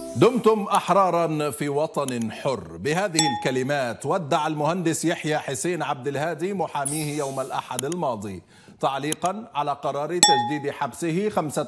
دمتم احرارا في وطن حر بهذه الكلمات ودع المهندس يحيى حسين عبد الهادي محاميه يوم الاحد الماضي تعليقا على قرار تجديد حبسه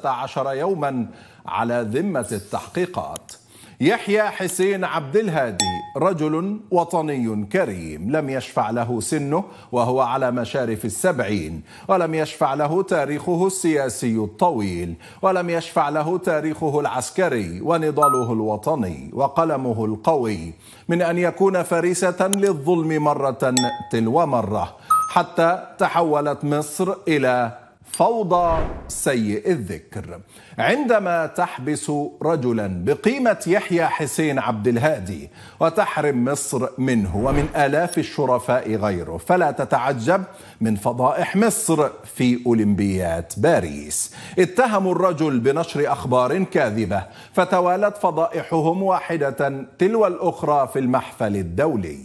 15 يوما على ذمه التحقيقات يحيى حسين عبد الهادي رجل وطني كريم لم يشفع له سنه وهو على مشارف السبعين ولم يشفع له تاريخه السياسي الطويل ولم يشفع له تاريخه العسكري ونضاله الوطني وقلمه القوي من أن يكون فريسة للظلم مرة تلو مرة حتى تحولت مصر إلى فوضى سيء الذكر عندما تحبس رجلا بقيمة يحيى حسين عبد الهادي وتحرم مصر منه ومن آلاف الشرفاء غيره فلا تتعجب من فضائح مصر في أولمبيات باريس اتهموا الرجل بنشر أخبار كاذبة فتوالت فضائحهم واحدة تلو الأخرى في المحفل الدولي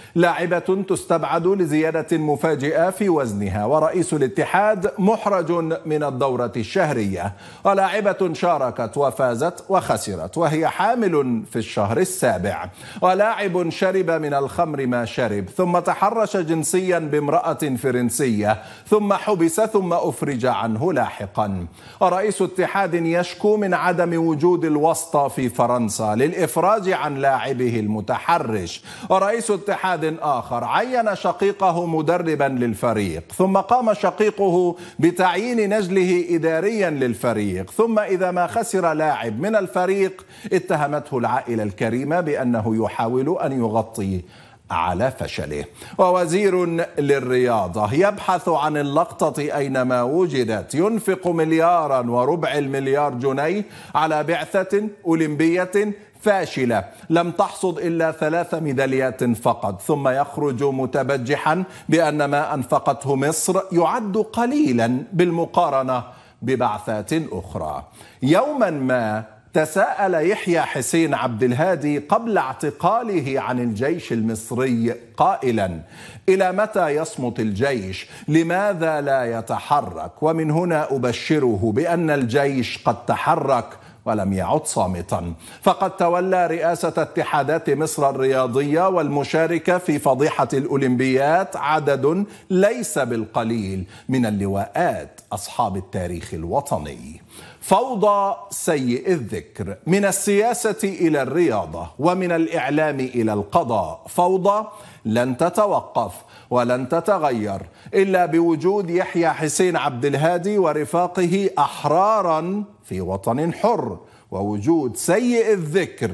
لاعبة تستبعد لزيادة مفاجئة في وزنها ورئيس الاتحاد محرج من الدورة الشهرية ولاعبة شاركت وفازت وخسرت وهي حامل في الشهر السابع ولاعب شرب من الخمر ما شرب ثم تحرش جنسيا بامرأة فرنسية ثم حبس ثم أفرج عنه لاحقا ورئيس اتحاد يشكو من عدم وجود الوسطى في فرنسا للإفراج عن لاعبه المتحرش ورئيس اتحاد آخر عين شقيقه مدربا للفريق ثم قام شقيقه بتعيين نجله إداريا للفريق ثم إذا ما خسر لاعب من الفريق اتهمته العائلة الكريمة بأنه يحاول أن يغطي على فشله ووزير للرياضة يبحث عن اللقطة أينما وجدت ينفق مليارا وربع المليار جنيه على بعثة أولمبية فاشلة لم تحصد إلا ثلاث ميداليات فقط ثم يخرج متبجحا بأن ما أنفقته مصر يعد قليلا بالمقارنة ببعثات أخرى يوما ما تساءل يحيى حسين عبد الهادي قبل اعتقاله عن الجيش المصري قائلا الى متى يصمت الجيش لماذا لا يتحرك ومن هنا ابشره بان الجيش قد تحرك ولم يعد صامتا فقد تولى رئاسة اتحادات مصر الرياضية والمشاركة في فضيحة الأولمبيات عدد ليس بالقليل من اللواءات أصحاب التاريخ الوطني فوضى سيء الذكر من السياسة إلى الرياضة ومن الإعلام إلى القضاء فوضى لن تتوقف ولن تتغير الا بوجود يحيى حسين عبد الهادي ورفاقه احرارا في وطن حر ووجود سيء الذكر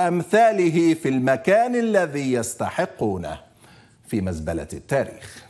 وامثاله في المكان الذي يستحقونه في مزبله التاريخ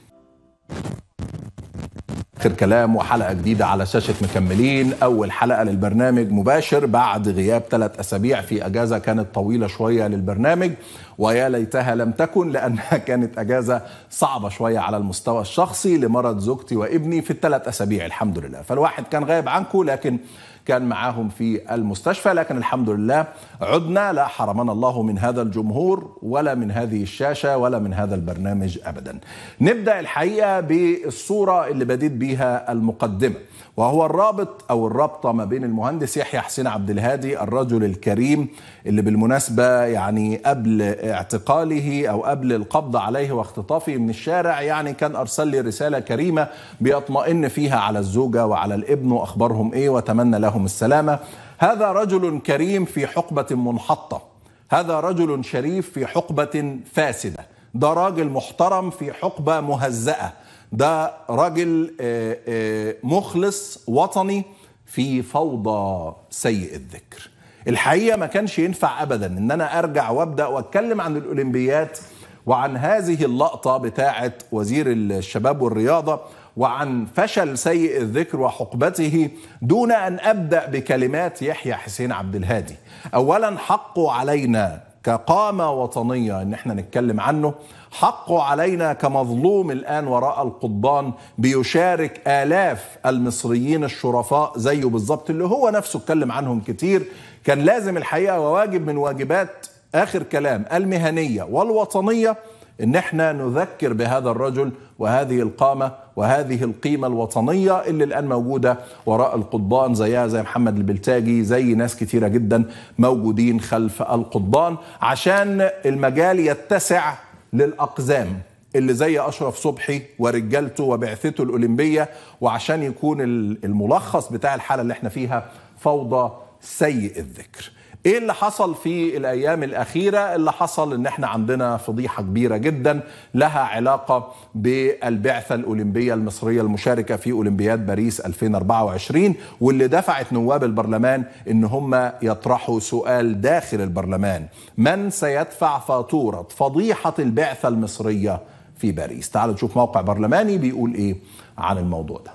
اخر كلام وحلقه جديده على شاشه مكملين اول حلقه للبرنامج مباشر بعد غياب ثلاث اسابيع في اجازه كانت طويله شويه للبرنامج ويا ليتها لم تكن لانها كانت اجازه صعبه شويه على المستوى الشخصي لمرض زوجتي وابني في الثلاث اسابيع الحمد لله فالواحد كان غايب عنكم لكن كان معاهم في المستشفى لكن الحمد لله عدنا لا حرمنا الله من هذا الجمهور ولا من هذه الشاشة ولا من هذا البرنامج أبدا نبدأ الحقيقة بالصورة اللي بديت بيها المقدمة وهو الرابط او الرابطه ما بين المهندس يحيى حسين عبد الهادي الرجل الكريم اللي بالمناسبه يعني قبل اعتقاله او قبل القبض عليه واختطافه من الشارع يعني كان ارسل لي رساله كريمه بيطمئن فيها على الزوجه وعلى الابن واخبارهم ايه وتمنى لهم السلامه هذا رجل كريم في حقبه منحطه هذا رجل شريف في حقبه فاسده ده راجل محترم في حقبه مهزأه ده راجل مخلص وطني في فوضى سيء الذكر الحقيقه ما كانش ينفع ابدا ان انا ارجع وابدا واتكلم عن الاولمبيات وعن هذه اللقطه بتاعه وزير الشباب والرياضه وعن فشل سيء الذكر وحقبته دون ان ابدا بكلمات يحيى حسين عبد الهادي اولا حقه علينا كقامة وطنية ان احنا نتكلم عنه حقه علينا كمظلوم الان وراء القضبان بيشارك الاف المصريين الشرفاء زيه بالظبط اللي هو نفسه اتكلم عنهم كتير كان لازم الحقيقة وواجب من واجبات اخر كلام المهنية والوطنية ان احنا نذكر بهذا الرجل وهذه القامه وهذه القيمه الوطنيه اللي الان موجوده وراء القضبان زيها زي محمد البلتاجي زي ناس كتيره جدا موجودين خلف القضبان عشان المجال يتسع للاقزام اللي زي اشرف صبحي ورجالته وبعثته الاولمبيه وعشان يكون الملخص بتاع الحاله اللي احنا فيها فوضى سيء الذكر ايه اللي حصل في الايام الاخيره اللي حصل ان احنا عندنا فضيحه كبيره جدا لها علاقه بالبعثه الاولمبيه المصريه المشاركه في اولمبياد باريس 2024 واللي دفعت نواب البرلمان ان هم يطرحوا سؤال داخل البرلمان من سيدفع فاتوره فضيحه البعثه المصريه في باريس تعالوا نشوف موقع برلماني بيقول ايه عن الموضوع ده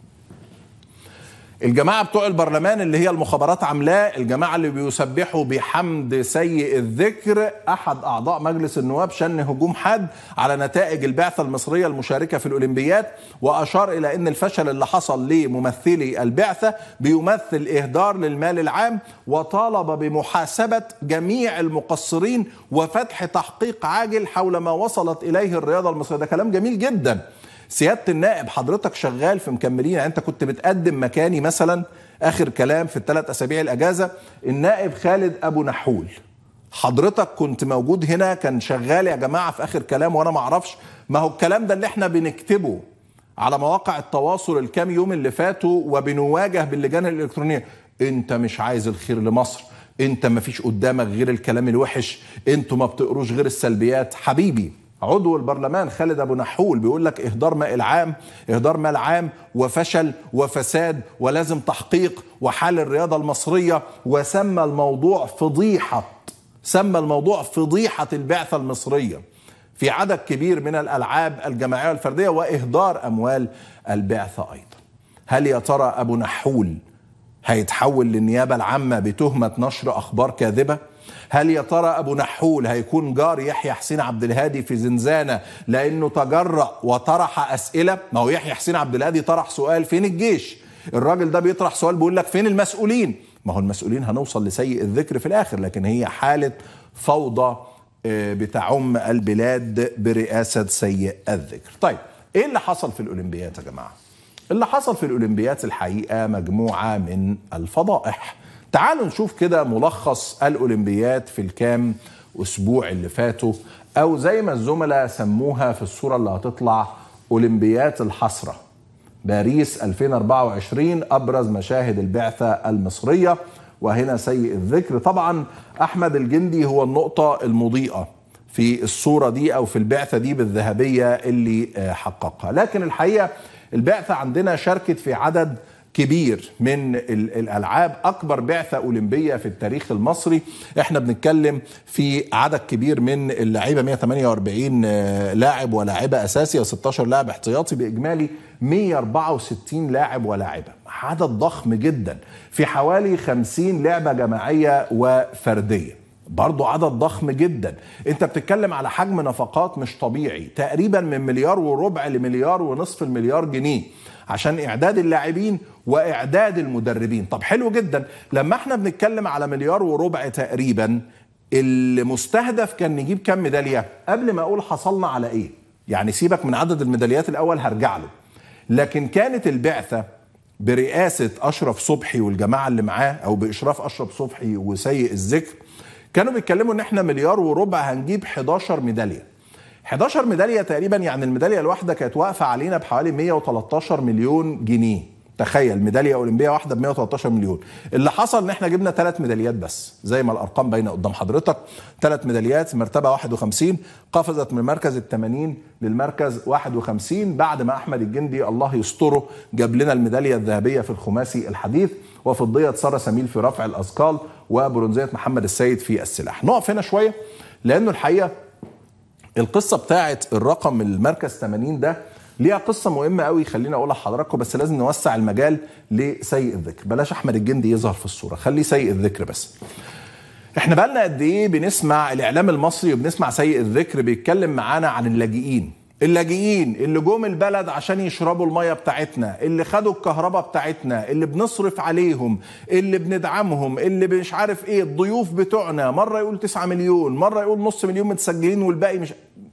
الجماعة بتوع البرلمان اللي هي المخابرات عاملاه الجماعة اللي بيسبحوا بحمد سيء الذكر أحد أعضاء مجلس النواب شن هجوم حاد على نتائج البعثة المصرية المشاركة في الأولمبياد وأشار إلى أن الفشل اللي حصل لممثلي البعثة بيمثل إهدار للمال العام وطالب بمحاسبة جميع المقصرين وفتح تحقيق عاجل حول ما وصلت إليه الرياضة المصرية ده كلام جميل جداً سياده النائب حضرتك شغال في مكملين يعني انت كنت بتقدم مكاني مثلا اخر كلام في الثلاث اسابيع الاجازه النائب خالد ابو نحول حضرتك كنت موجود هنا كان شغال يا جماعه في اخر كلام وانا ما اعرفش ما هو الكلام ده اللي احنا بنكتبه على مواقع التواصل الكام يوم اللي فاتوا وبنواجه باللجان الالكترونيه انت مش عايز الخير لمصر انت ما فيش قدامك غير الكلام الوحش انتوا ما بتقروش غير السلبيات حبيبي عضو البرلمان خالد ابو نحول بيقول لك اهدار ماء العام اهدار مال عام وفشل وفساد ولازم تحقيق وحال الرياضه المصريه وسمى الموضوع فضيحه سمى الموضوع فضيحه البعثه المصريه في عدد كبير من الالعاب الجماعيه والفرديه واهدار اموال البعثه ايضا هل يا ترى ابو نحول هيتحول للنيابه العامه بتهمه نشر اخبار كاذبه هل يا ترى ابو نحول هيكون جار يحيى حسين عبد الهادي في زنزانه لانه تجرأ وطرح اسئله ما هو يحيى حسين عبد الهادي طرح سؤال فين الجيش الراجل ده بيطرح سؤال بيقول لك فين المسؤولين ما هو المسؤولين هنوصل لسيء الذكر في الاخر لكن هي حاله فوضى بتعم البلاد برئاسه سيء الذكر طيب ايه اللي حصل في الاولمبيات يا جماعه اللي حصل في الاولمبيات الحقيقه مجموعه من الفضائح تعالوا نشوف كده ملخص الاولمبيات في الكام اسبوع اللي فاتوا او زي ما الزملاء سموها في الصوره اللي هتطلع اولمبيات الحسره باريس 2024 ابرز مشاهد البعثه المصريه وهنا سيء الذكر طبعا احمد الجندي هو النقطه المضيئه في الصوره دي او في البعثه دي بالذهبيه اللي حققها لكن الحقيقه البعثه عندنا شاركت في عدد كبير من الالعاب اكبر بعثه اولمبيه في التاريخ المصري احنا بنتكلم في عدد كبير من اللعيبه 148 لاعب ولاعبه اساسي و16 لاعب احتياطي باجمالي 164 لاعب ولاعبه عدد ضخم جدا في حوالي 50 لعبه جماعيه وفرديه برضو عدد ضخم جدا انت بتتكلم على حجم نفقات مش طبيعي تقريبا من مليار وربع لمليار ونصف المليار جنيه عشان اعداد اللاعبين واعداد المدربين طب حلو جدا لما احنا بنتكلم على مليار وربع تقريبا المستهدف كان نجيب كام ميداليه قبل ما اقول حصلنا على ايه يعني سيبك من عدد الميداليات الاول هرجع له لكن كانت البعثه برئاسه اشرف صبحي والجماعه اللي معاه او باشراف اشرف صبحي وسيء الذكر كانوا بيتكلموا ان احنا مليار وربع هنجيب 11 ميداليه 11 ميداليه تقريبا يعني الميداليه الواحده كانت واقفه علينا بحوالي 113 مليون جنيه تخيل ميداليه اولمبيه واحده ب 113 مليون اللي حصل ان احنا جبنا ثلاث ميداليات بس زي ما الارقام باينه قدام حضرتك ثلاث ميداليات مرتبه 51 قفزت من المركز ال 80 للمركز 51 بعد ما احمد الجندي الله يستره جاب لنا الميداليه الذهبيه في الخماسي الحديث وفضيه ساره سميل في رفع الاثقال وبرونزيه محمد السيد في السلاح نقف هنا شويه لانه الحقيقه القصه بتاعت الرقم المركز 80 ده ليها قصه مهمه قوي خليني اقولها لحضراتكم بس لازم نوسع المجال لسيء الذكر بلاش احمد الجندي يظهر في الصوره خليه سيء الذكر بس احنا بقالنا قد ايه بنسمع الاعلام المصري وبنسمع سيء الذكر بيتكلم معانا عن اللاجئين اللاجئين اللي جم البلد عشان يشربوا الميه بتاعتنا اللي خدوا الكهرباء بتاعتنا اللي بنصرف عليهم اللي بندعمهم اللي مش عارف ايه الضيوف بتوعنا مره يقول 9 مليون مره يقول نص مليون متسجلين والباقي مش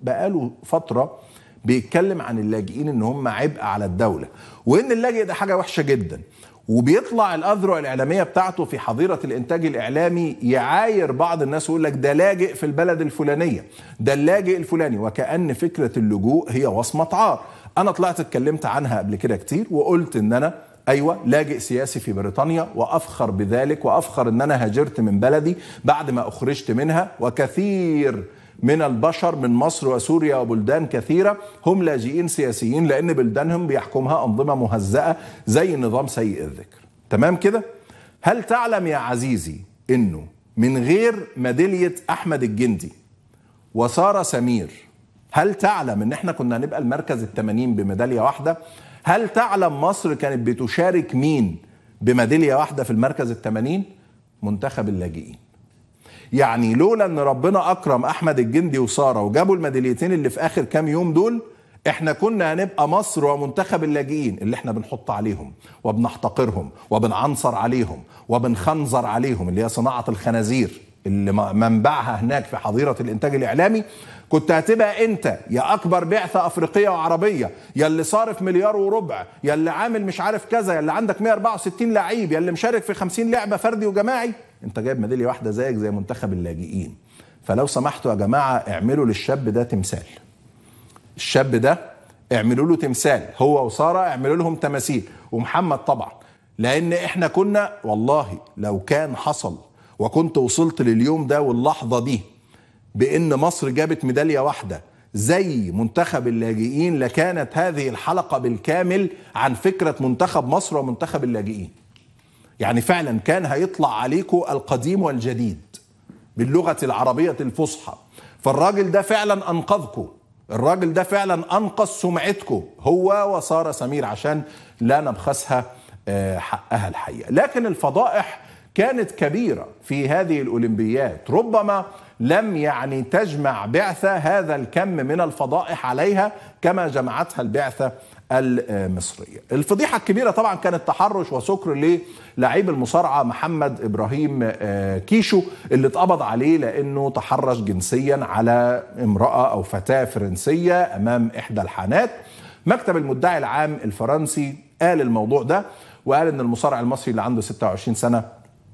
بقاله فتره بيتكلم عن اللاجئين ان هم عبء على الدوله وان اللاجئ ده حاجه وحشه جدا وبيطلع الاذرع الاعلاميه بتاعته في حظيره الانتاج الاعلامي يعاير بعض الناس ويقول لك ده لاجئ في البلد الفلانيه ده اللاجئ الفلاني وكان فكره اللجوء هي وصمه عار انا طلعت اتكلمت عنها قبل كده كتير وقلت ان انا ايوه لاجئ سياسي في بريطانيا وافخر بذلك وافخر ان انا هاجرت من بلدي بعد ما اخرجت منها وكثير من البشر من مصر وسوريا وبلدان كثيرة هم لاجئين سياسيين لأن بلدانهم بيحكمها أنظمة مهزأة زي نظام سيء الذكر تمام كده؟ هل تعلم يا عزيزي أنه من غير ميدالية أحمد الجندي وسارة سمير هل تعلم ان احنا كنا هنبقى المركز الثمانين بميدالية واحدة هل تعلم مصر كانت بتشارك مين بميدالية واحدة في المركز الثمانين منتخب اللاجئين يعني لولا ان ربنا اكرم احمد الجندي وساره وجابوا الميداليتين اللي في اخر كام يوم دول احنا كنا هنبقى مصر ومنتخب اللاجئين اللي احنا بنحط عليهم وبنحتقرهم وبنعنصر عليهم وبنخنزر عليهم اللي هي صناعه الخنازير اللي منبعها هناك في حظيره الانتاج الاعلامي كنت هتبقى انت يا اكبر بعثه افريقيه وعربيه يا اللي صارف مليار وربع يا اللي عامل مش عارف كذا يا اللي عندك 164 لعيب يا اللي مشارك في 50 لعبه فردي وجماعي انت جايب ميداليه واحده زيك زي منتخب اللاجئين فلو سمحتوا يا جماعه اعملوا للشاب ده تمثال الشاب ده اعملوا له تمثال هو وساره اعملوا لهم تماثيل ومحمد طبعا لان احنا كنا والله لو كان حصل وكنت وصلت لليوم ده واللحظه دي بان مصر جابت ميداليه واحده زي منتخب اللاجئين لكانت هذه الحلقه بالكامل عن فكره منتخب مصر ومنتخب اللاجئين يعني فعلا كان هيطلع عليكم القديم والجديد باللغه العربيه الفصحى فالراجل ده فعلا انقذكم الراجل ده فعلا انقذ سمعتكم هو وساره سمير عشان لا نبخسها حقها الحقيقه لكن الفضائح كانت كبيره في هذه الاولمبيات ربما لم يعني تجمع بعثه هذا الكم من الفضائح عليها كما جمعتها البعثه المصريه. الفضيحه الكبيره طبعا كانت تحرش وسكر للاعيب المصارعه محمد ابراهيم كيشو اللي اتقبض عليه لانه تحرش جنسيا على امراه او فتاه فرنسيه امام احدى الحانات. مكتب المدعي العام الفرنسي قال الموضوع ده وقال ان المصارع المصري اللي عنده 26 سنه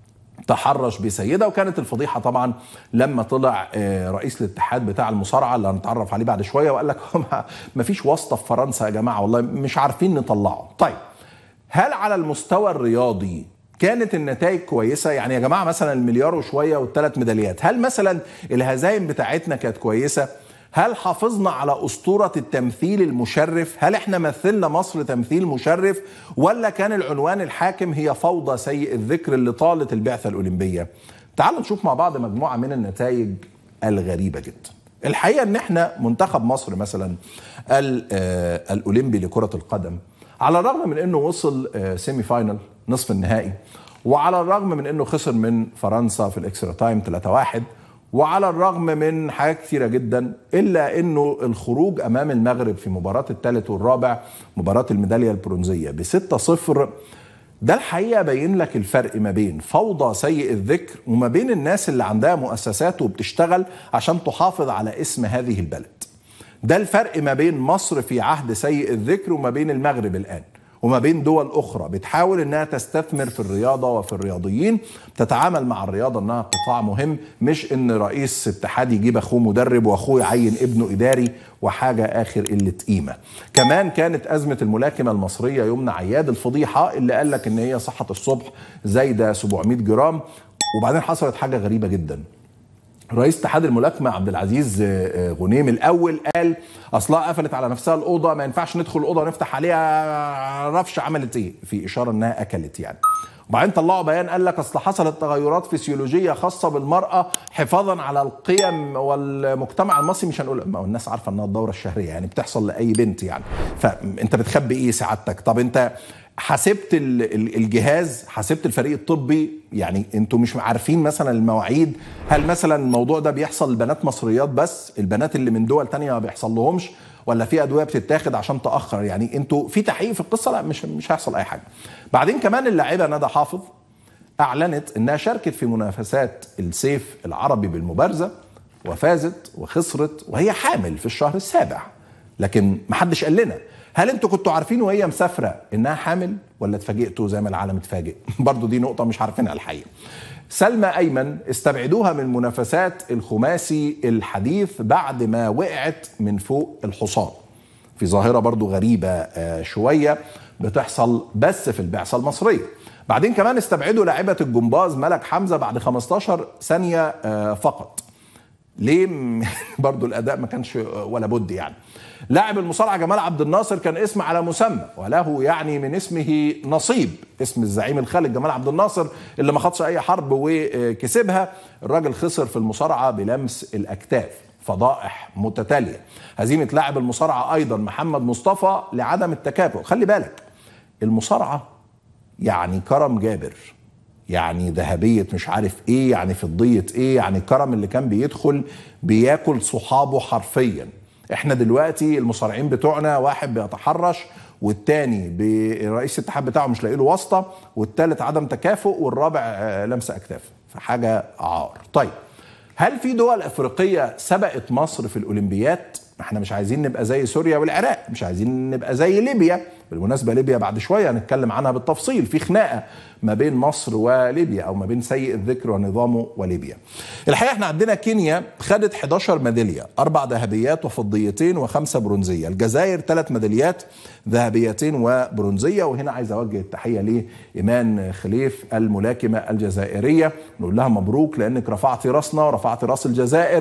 تحرش بسيده وكانت الفضيحه طبعا لما طلع رئيس الاتحاد بتاع المصارعه اللي هنتعرف عليه بعد شويه وقال لك ما فيش واسطه في فرنسا يا جماعه والله مش عارفين نطلعه. طيب هل على المستوى الرياضي كانت النتائج كويسه يعني يا جماعه مثلا المليار وشويه والثلاث ميداليات هل مثلا الهزايم بتاعتنا كانت كويسه؟ هل حافظنا على أسطورة التمثيل المشرف؟ هل احنا مثلنا مصر تمثيل مشرف؟ ولا كان العنوان الحاكم هي فوضى سيء الذكر اللي طالت البعثة الأولمبية؟ تعالوا نشوف مع بعض مجموعة من النتائج الغريبة جدا. الحقيقة ان احنا منتخب مصر مثلا الأولمبي لكرة القدم على الرغم من انه وصل سيمي فاينل نصف النهائي وعلى الرغم من انه خسر من فرنسا في الاكسترا تايم 3-1 وعلى الرغم من حاجات كثيرة جدا إلا أنه الخروج أمام المغرب في مباراة الثالث والرابع مباراة الميدالية البرونزية بستة صفر ده الحقيقة بين لك الفرق ما بين فوضى سيء الذكر وما بين الناس اللي عندها مؤسسات وبتشتغل عشان تحافظ على اسم هذه البلد ده الفرق ما بين مصر في عهد سيء الذكر وما بين المغرب الآن وما بين دول أخرى بتحاول إنها تستثمر في الرياضة وفي الرياضيين تتعامل مع الرياضة إنها قطاع مهم مش إن رئيس اتحاد يجيب أخوه مدرب وأخوه يعين ابنه إداري وحاجة آخر قلة قيمة كمان كانت أزمة الملاكمة المصرية يمنى عياد الفضيحة اللي قال لك إن هي صحة الصبح زايدة 700 جرام وبعدين حصلت حاجة غريبة جدا رئيس اتحاد الملاكمه عبد العزيز غنيم الاول قال اصلها قفلت على نفسها الاوضه ما ينفعش ندخل الاوضه نفتح عليها رفش عملت ايه في اشاره انها اكلت يعني وبعدين طلعوا بيان قال لك اصل حصلت تغيرات فسيولوجيه خاصه بالمراه حفاظا على القيم والمجتمع المصري مش هنقول ما الناس عارفه انها الدوره الشهريه يعني بتحصل لاي بنت يعني فانت بتخبي ايه سعادتك طب انت حسبت الجهاز حسبت الفريق الطبي يعني انتوا مش عارفين مثلا المواعيد هل مثلا الموضوع ده بيحصل لبنات مصريات بس البنات اللي من دول تانية ما بيحصل لهمش ولا في ادويه بتتاخد عشان تاخر يعني انتوا في تحقيق في القصه لا مش مش هيحصل اي حاجه بعدين كمان اللاعبه ندى حافظ اعلنت انها شاركت في منافسات السيف العربي بالمبارزه وفازت وخسرت وهي حامل في الشهر السابع لكن محدش قال لنا هل انتوا كنتوا عارفين وهي مسافره انها حامل ولا اتفاجئتوا زي ما العالم اتفاجئ برضو دي نقطه مش عارفينها الحقيقه سلمى ايمن استبعدوها من منافسات الخماسي الحديث بعد ما وقعت من فوق الحصان في ظاهره برضو غريبه آه، شويه بتحصل بس في البعثه المصريه بعدين كمان استبعدوا لاعبه الجمباز ملك حمزه بعد 15 ثانيه آه، فقط ليه برضو الاداء ما كانش ولا بد يعني لاعب المصارعه جمال عبد الناصر كان اسم على مسمى وله يعني من اسمه نصيب اسم الزعيم الخالد جمال عبد الناصر اللي ما خدش اي حرب وكسبها الراجل خسر في المصارعه بلمس الاكتاف فضائح متتاليه هزيمه لاعب المصارعه ايضا محمد مصطفى لعدم التكافؤ خلي بالك المصارعه يعني كرم جابر يعني ذهبية مش عارف ايه يعني فضية ايه يعني الكرم اللي كان بيدخل بياكل صحابه حرفيا احنا دلوقتي المصارعين بتوعنا واحد بيتحرش والتاني برئيس الاتحاد بتاعه مش لاقي له واسطه والتالت عدم تكافؤ والرابع آه، لمسه اكتاف فحاجه عار طيب هل في دول افريقيه سبقت مصر في الاولمبيات احنا مش عايزين نبقى زي سوريا والعراق مش عايزين نبقى زي ليبيا بالمناسبه ليبيا بعد شويه هنتكلم عنها بالتفصيل في خناقه ما بين مصر وليبيا او ما بين سيء الذكر ونظامه وليبيا. الحقيقه احنا عندنا كينيا خدت 11 ميداليه، اربع ذهبيات وفضيتين وخمسه برونزيه، الجزائر ثلاث ميداليات ذهبيتين وبرونزيه وهنا عايز اوجه التحيه لايمان خليف الملاكمه الجزائريه نقول لها مبروك لانك رفعتي راسنا ورفعتي راس الجزائر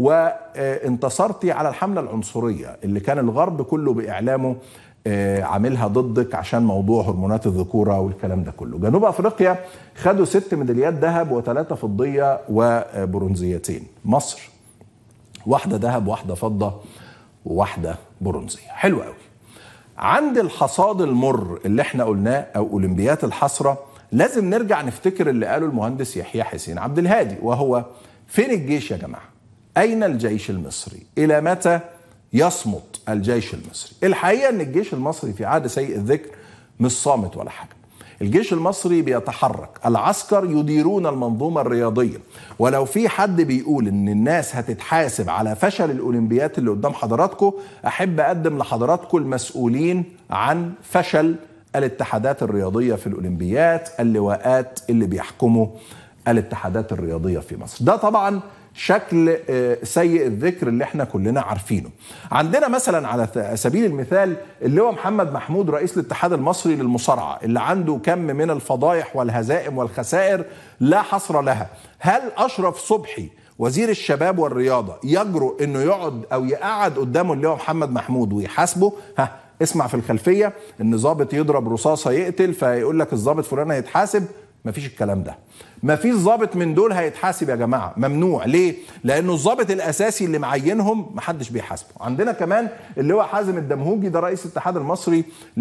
وانتصرتي على الحمله العنصريه اللي كان الغرب كله باعلامه آه، عاملها ضدك عشان موضوع هرمونات الذكوره والكلام ده كله. جنوب افريقيا خدوا ست ميداليات ذهب وثلاثه فضيه وبرونزيتين. مصر واحده ذهب واحده فضه وواحده برونزيه. حلو قوي. عند الحصاد المر اللي احنا قلناه او اولمبيات الحسره لازم نرجع نفتكر اللي قاله المهندس يحيى حسين عبد الهادي وهو فين الجيش يا جماعه؟ اين الجيش المصري؟ الى متى يصمت الجيش المصري الحقيقة أن الجيش المصري في عهد سيء الذكر مش صامت ولا حاجة الجيش المصري بيتحرك العسكر يديرون المنظومة الرياضية ولو في حد بيقول ان الناس هتتحاسب على فشل الاولمبيات اللي قدام حضراتكم احب اقدم لحضراتكم المسؤولين عن فشل الاتحادات الرياضية في الاولمبيات اللواءات اللي بيحكموا الاتحادات الرياضية في مصر ده طبعا شكل آه، سيء الذكر اللي احنا كلنا عارفينه عندنا مثلا على سبيل المثال اللي هو محمد محمود رئيس الاتحاد المصري للمصارعة اللي عنده كم من الفضائح والهزائم والخسائر لا حصر لها هل أشرف صبحي وزير الشباب والرياضة يجرؤ انه يقعد او يقعد قدامه اللي هو محمد محمود ويحاسبه ها اسمع في الخلفية ان ظابط يضرب رصاصة يقتل فيقول لك الظابط فلان هيتحاسب مفيش الكلام ده ما فيش ضابط من دول هيتحاسب يا جماعه ممنوع ليه لانه الضابط الاساسي اللي معينهم محدش بيحاسبه عندنا كمان اللي هو حازم الدمهوجي ده رئيس الاتحاد المصري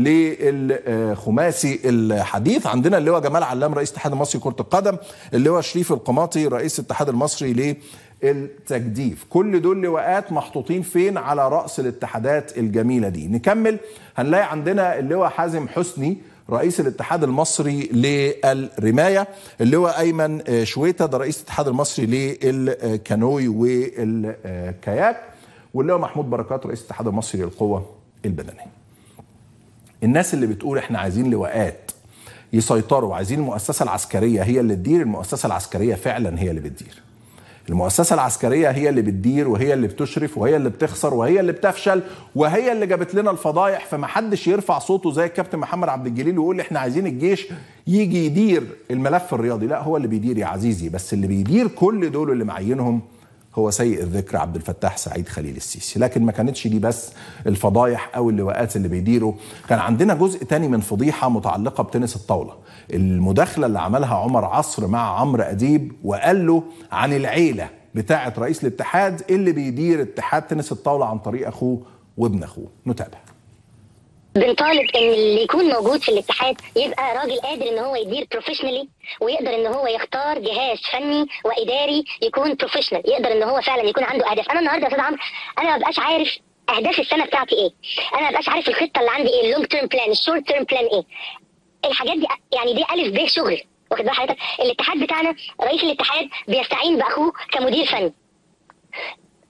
للخماسي الحديث عندنا اللي هو جمال علام رئيس الاتحاد المصري لكره القدم اللي هو شريف القماطي رئيس الاتحاد المصري للتجديف كل دول لواءات محطوطين فين على راس الاتحادات الجميله دي نكمل هنلاقي عندنا اللي هو حازم حسني رئيس الاتحاد المصري للرمايه اللي هو ايمن شويته ده رئيس الاتحاد المصري للكانوي والكاياك واللي هو محمود بركات رئيس الاتحاد المصري للقوه البدنيه. الناس اللي بتقول احنا عايزين لواءات يسيطروا وعايزين المؤسسه العسكريه هي اللي تدير المؤسسه العسكريه فعلا هي اللي بتدير. المؤسسة العسكرية هي اللي بتدير وهي اللي بتشرف وهي اللي بتخسر وهي اللي بتفشل وهي اللي جابت لنا الفضايح فما حدش يرفع صوته زي الكابتن محمد عبد الجليل ويقول احنا عايزين الجيش يجي يدير الملف الرياضي لا هو اللي بيدير يا عزيزي بس اللي بيدير كل دول اللي معينهم هو سيء الذكر عبد الفتاح سعيد خليل السيسي لكن ما كانتش دي بس الفضايح او اللواءات اللي بيديروا كان عندنا جزء تاني من فضيحة متعلقة بتنس الطاولة المداخلة اللي عملها عمر عصر مع عمرو أديب وقال له عن العيلة بتاعة رئيس الاتحاد اللي بيدير اتحاد تنس الطاولة عن طريق أخوه وابن أخوه نتابع بنطالب ان اللي يكون موجود في الاتحاد يبقى راجل قادر ان هو يدير بروفيشنالي ويقدر ان هو يختار جهاز فني واداري يكون بروفيشنال يقدر ان هو فعلا يكون عنده اهداف انا النهارده يا استاذ عمرو انا ما بقاش عارف اهداف السنه بتاعتي ايه انا ما بقاش عارف الخطه اللي عندي ايه اللونج تيرم بلان الشورت تيرم بلان ايه الحاجات دي يعني دي الف ب شغل واخد بال حضرتك الاتحاد بتاعنا رئيس الاتحاد بيستعين باخوه كمدير فني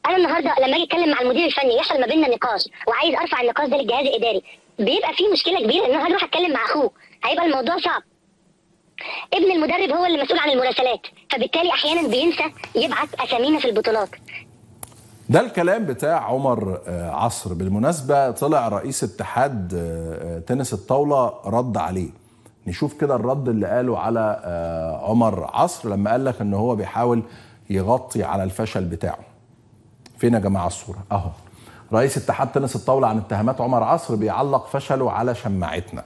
انا النهارده لما اجي اتكلم مع المدير الفني يحصل ما بيننا نقاش وعايز ارفع النقاش ده للجهاز الاداري بيبقى في مشكله كبيره ان انا هروح اتكلم مع اخوه هيبقى الموضوع صعب ابن المدرب هو اللي مسؤول عن المراسلات فبالتالي احيانا بينسى يبعت اسامينا في البطولات ده الكلام بتاع عمر آه، عصر بالمناسبة طلع رئيس اتحاد آه، آه، تنس الطاولة رد عليه نشوف كده الرد اللي قاله على آه، عمر عصر لما قال لك ان هو بيحاول يغطي على الفشل بتاعه فين يا جماعة الصورة اهو رئيس اتحاد تنس الطاولة عن اتهامات عمر عصر بيعلق فشله على شماعتنا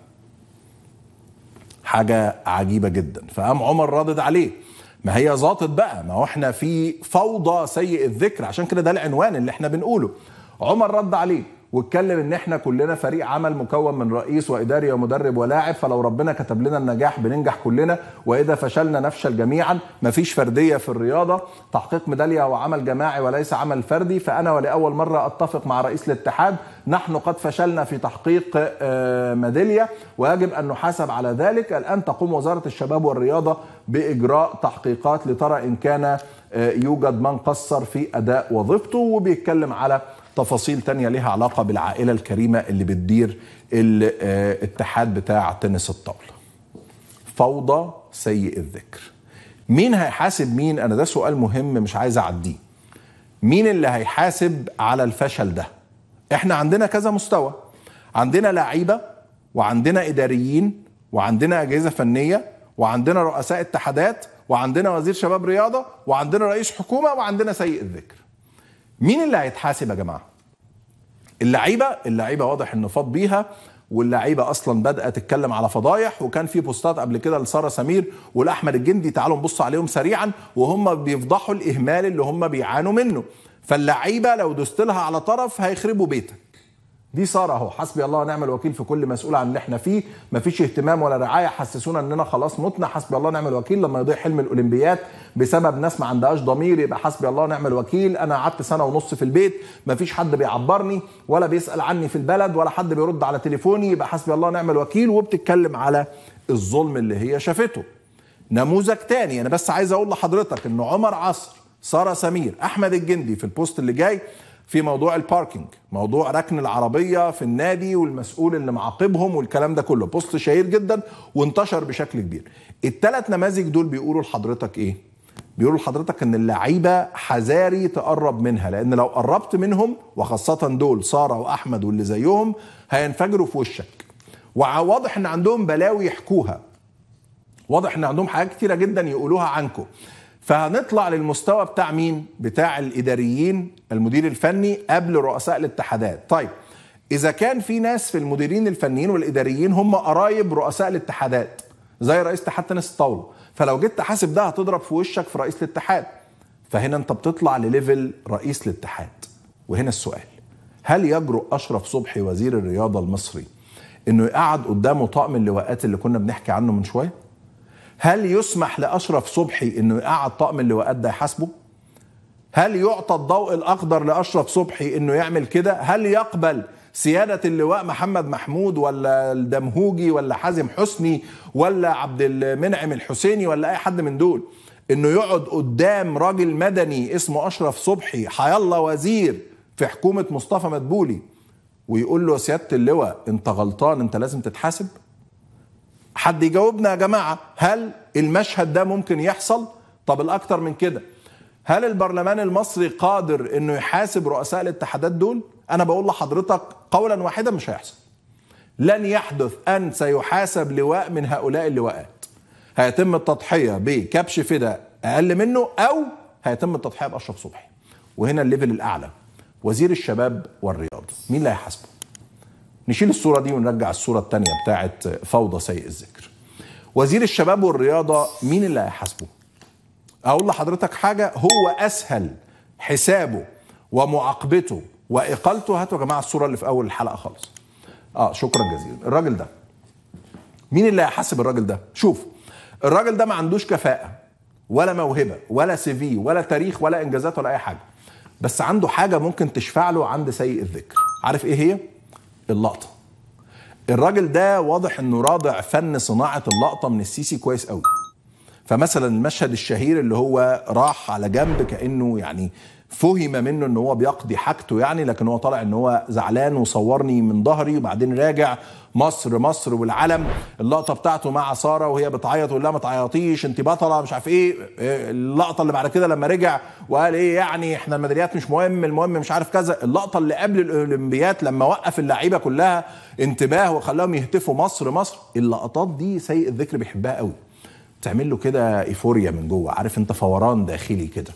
حاجة عجيبة جدا فقام عمر ردد عليه ما هي ظابط بقى ما هو احنا في فوضى سيء الذكر عشان كده ده العنوان اللي احنا بنقوله عمر رد عليه واتكلم ان احنا كلنا فريق عمل مكون من رئيس واداري ومدرب ولاعب فلو ربنا كتب لنا النجاح بننجح كلنا واذا فشلنا نفشل جميعا مفيش فرديه في الرياضه تحقيق ميداليه هو عمل جماعي وليس عمل فردي فانا ولاول مره اتفق مع رئيس الاتحاد نحن قد فشلنا في تحقيق آه، ميداليه ويجب ان نحاسب على ذلك الان تقوم وزاره الشباب والرياضه باجراء تحقيقات لترى ان كان آه، يوجد من قصر في اداء وظيفته وبيتكلم على تفاصيل تانية لها علاقة بالعائلة الكريمة اللي بتدير الاتحاد بتاع تنس الطاولة فوضى سيء الذكر مين هيحاسب مين انا ده سؤال مهم مش عايز اعديه مين اللي هيحاسب على الفشل ده احنا عندنا كذا مستوى عندنا لعيبه وعندنا اداريين وعندنا اجهزه فنيه وعندنا رؤساء اتحادات وعندنا وزير شباب رياضه وعندنا رئيس حكومه وعندنا سيء الذكر مين اللي هيتحاسب يا جماعه اللعيبه اللعيبه واضح انه فاض بيها واللعيبه اصلا بدات تتكلم على فضايح وكان في بوستات قبل كده لساره سمير ولاحمد الجندي تعالوا نبص عليهم سريعا وهم بيفضحوا الاهمال اللي هم بيعانوا منه فاللعيبه لو دوست لها على طرف هيخربوا بيتك دي ساره اهو حسبي الله ونعم الوكيل في كل مسؤول عن اللي احنا فيه مفيش اهتمام ولا رعايه حسسونا اننا خلاص متنا حسبي الله ونعم الوكيل لما يضيع حلم الاولمبيات بسبب ناس ما عندهاش ضمير يبقى حسبي الله ونعم الوكيل انا قعدت سنه ونص في البيت مفيش حد بيعبرني ولا بيسال عني في البلد ولا حد بيرد على تليفوني يبقى حسبي الله ونعم الوكيل وبتتكلم على الظلم اللي هي شافته نموذج تاني انا بس عايز اقول لحضرتك ان عمر عصر ساره سمير احمد الجندي في البوست اللي جاي في موضوع الباركينج موضوع ركن العربية في النادي والمسؤول اللي معاقبهم والكلام ده كله بوست شهير جدا وانتشر بشكل كبير الثلاث نماذج دول بيقولوا لحضرتك ايه بيقولوا لحضرتك ان اللعيبة حذاري تقرب منها لان لو قربت منهم وخاصة دول سارة واحمد واللي زيهم هينفجروا في وشك وواضح ان عندهم بلاوي يحكوها واضح ان عندهم حاجات كتيرة جدا يقولوها عنكم فهنطلع للمستوى بتاع مين؟ بتاع الاداريين المدير الفني قبل رؤساء الاتحادات. طيب اذا كان في ناس في المديرين الفنيين والاداريين هم قرايب رؤساء الاتحادات زي رئيس اتحاد تنس الطاوله، فلو جيت تحاسب ده هتضرب في وشك في رئيس الاتحاد. فهنا انت بتطلع لليفل رئيس الاتحاد. وهنا السؤال هل يجرؤ اشرف صبحي وزير الرياضه المصري انه يقعد قدامه طقم اللواءات اللي كنا بنحكي عنه من شويه؟ هل يسمح لاشرف صبحي انه يقعد طقم اللواءات ده يحاسبه؟ هل يعطى الضوء الاخضر لاشرف صبحي انه يعمل كده؟ هل يقبل سياده اللواء محمد محمود ولا الدمهوجي ولا حازم حسني ولا عبد المنعم الحسيني ولا اي حد من دول انه يقعد قدام راجل مدني اسمه اشرف صبحي حيالله وزير في حكومه مصطفى مدبولي ويقول له يا سياده اللواء انت غلطان انت لازم تتحاسب؟ حد يجاوبنا يا جماعة هل المشهد ده ممكن يحصل طب الأكتر من كده هل البرلمان المصري قادر انه يحاسب رؤساء الاتحادات دول انا بقول لحضرتك قولا واحدا مش هيحصل لن يحدث ان سيحاسب لواء من هؤلاء اللواءات هيتم التضحية بكبش فدا اقل منه او هيتم التضحية باشرف صبحي وهنا الليفل الاعلى وزير الشباب والرياضة مين اللي هيحاسبه نشيل الصورة دي ونرجع الصورة التانية بتاعت فوضى سيء الذكر وزير الشباب والرياضة مين اللي هيحاسبه أقول لحضرتك حاجة هو أسهل حسابه ومعاقبته وإقالته هاتوا يا جماعة الصورة اللي في أول الحلقة خالص آه شكرا جزيلا الراجل ده مين اللي هيحاسب الراجل ده شوف الراجل ده ما عندوش كفاءة ولا موهبة ولا سي في ولا تاريخ ولا إنجازات ولا أي حاجة بس عنده حاجة ممكن تشفع له عند سيء الذكر عارف إيه هي؟ اللقطه الراجل ده واضح انه راضع فن صناعه اللقطه من السيسي كويس قوي فمثلا المشهد الشهير اللي هو راح على جنب كانه يعني فهم منه ان هو بيقضي حاجته يعني لكن هو طالع ان هو زعلان وصورني من ظهري وبعدين راجع مصر مصر والعلم اللقطه بتاعته مع ساره وهي بتعيط ولا ما تعيطيش انت بطله مش عارف ايه اللقطه اللي بعد كده لما رجع وقال ايه يعني احنا الميداليات مش مهم المهم مش عارف كذا اللقطه اللي قبل الاولمبيات لما وقف اللعيبه كلها انتباه وخلاهم يهتفوا مصر مصر اللقطات دي سيء الذكر بيحبها قوي تعمل له كده ايفوريا من جوه عارف انت فوران داخلي كده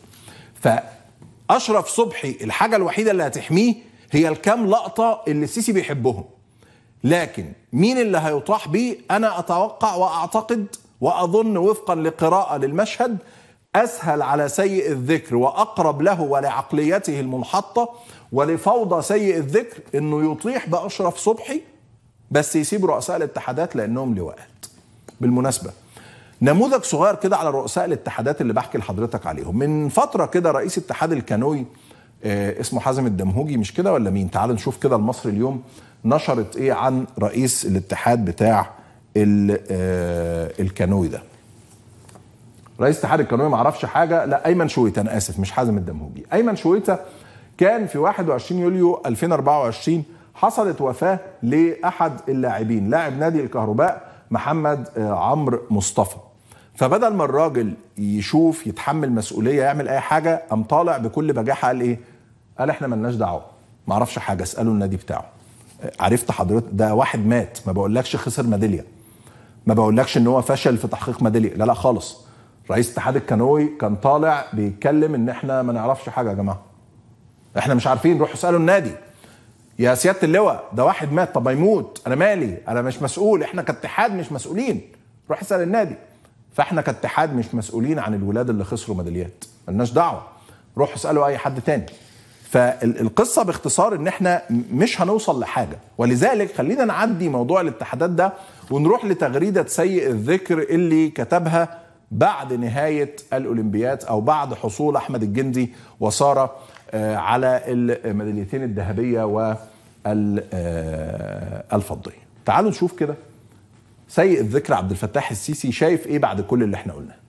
فاشرف صبحي الحاجه الوحيده اللي هتحميه هي الكام لقطه اللي السيسي بيحبهم لكن مين اللي هيطاح بيه انا اتوقع واعتقد واظن وفقا لقراءه للمشهد اسهل على سيء الذكر واقرب له ولعقليته المنحطه ولفوضى سيء الذكر انه يطيح باشرف صبحي بس يسيب رؤساء الاتحادات لانهم لواءات بالمناسبه نموذج صغير كده على رؤساء الاتحادات اللي بحكي لحضرتك عليهم من فتره كده رئيس اتحاد الكانوي آه اسمه حازم الدمهوجي مش كده ولا مين تعال نشوف كده المصري اليوم نشرت ايه عن رئيس الاتحاد بتاع آه الكانوي ده رئيس اتحاد الكانوي ما عرفش حاجه لا ايمن شويته انا اسف مش حازم الدمهوجي ايمن شويته كان في 21 يوليو 2024 حصلت وفاه لاحد اللاعبين لاعب نادي الكهرباء محمد عمرو مصطفى فبدل ما الراجل يشوف يتحمل مسؤوليه يعمل اي حاجه قام طالع بكل بجاحه قال ايه؟ قال احنا ملناش دعوه ما اعرفش حاجه اسالوا النادي بتاعه عرفت حضرتك ده واحد مات ما بقولكش خسر ميداليه ما بقولكش ان هو فشل في تحقيق ميداليه لا لا خالص رئيس اتحاد الكانوي كان طالع بيتكلم ان احنا ما نعرفش حاجه يا جماعه احنا مش عارفين روحوا اسالوا النادي يا سياده اللواء ده واحد مات طب ما يموت انا مالي انا مش مسؤول احنا كاتحاد مش مسؤولين روح اسال النادي فاحنا كاتحاد مش مسؤولين عن الولاد اللي خسروا ميداليات ملناش دعوه روح اسالوا اي حد تاني فالقصه باختصار ان احنا مش هنوصل لحاجه ولذلك خلينا نعدي موضوع الاتحادات ده ونروح لتغريده سيء الذكر اللي كتبها بعد نهايه الاولمبيات او بعد حصول احمد الجندي وساره على الميداليتين الذهبيه والفضيه تعالوا نشوف كده سيء الذكر عبد الفتاح السيسي شايف ايه بعد كل اللي احنا قلناه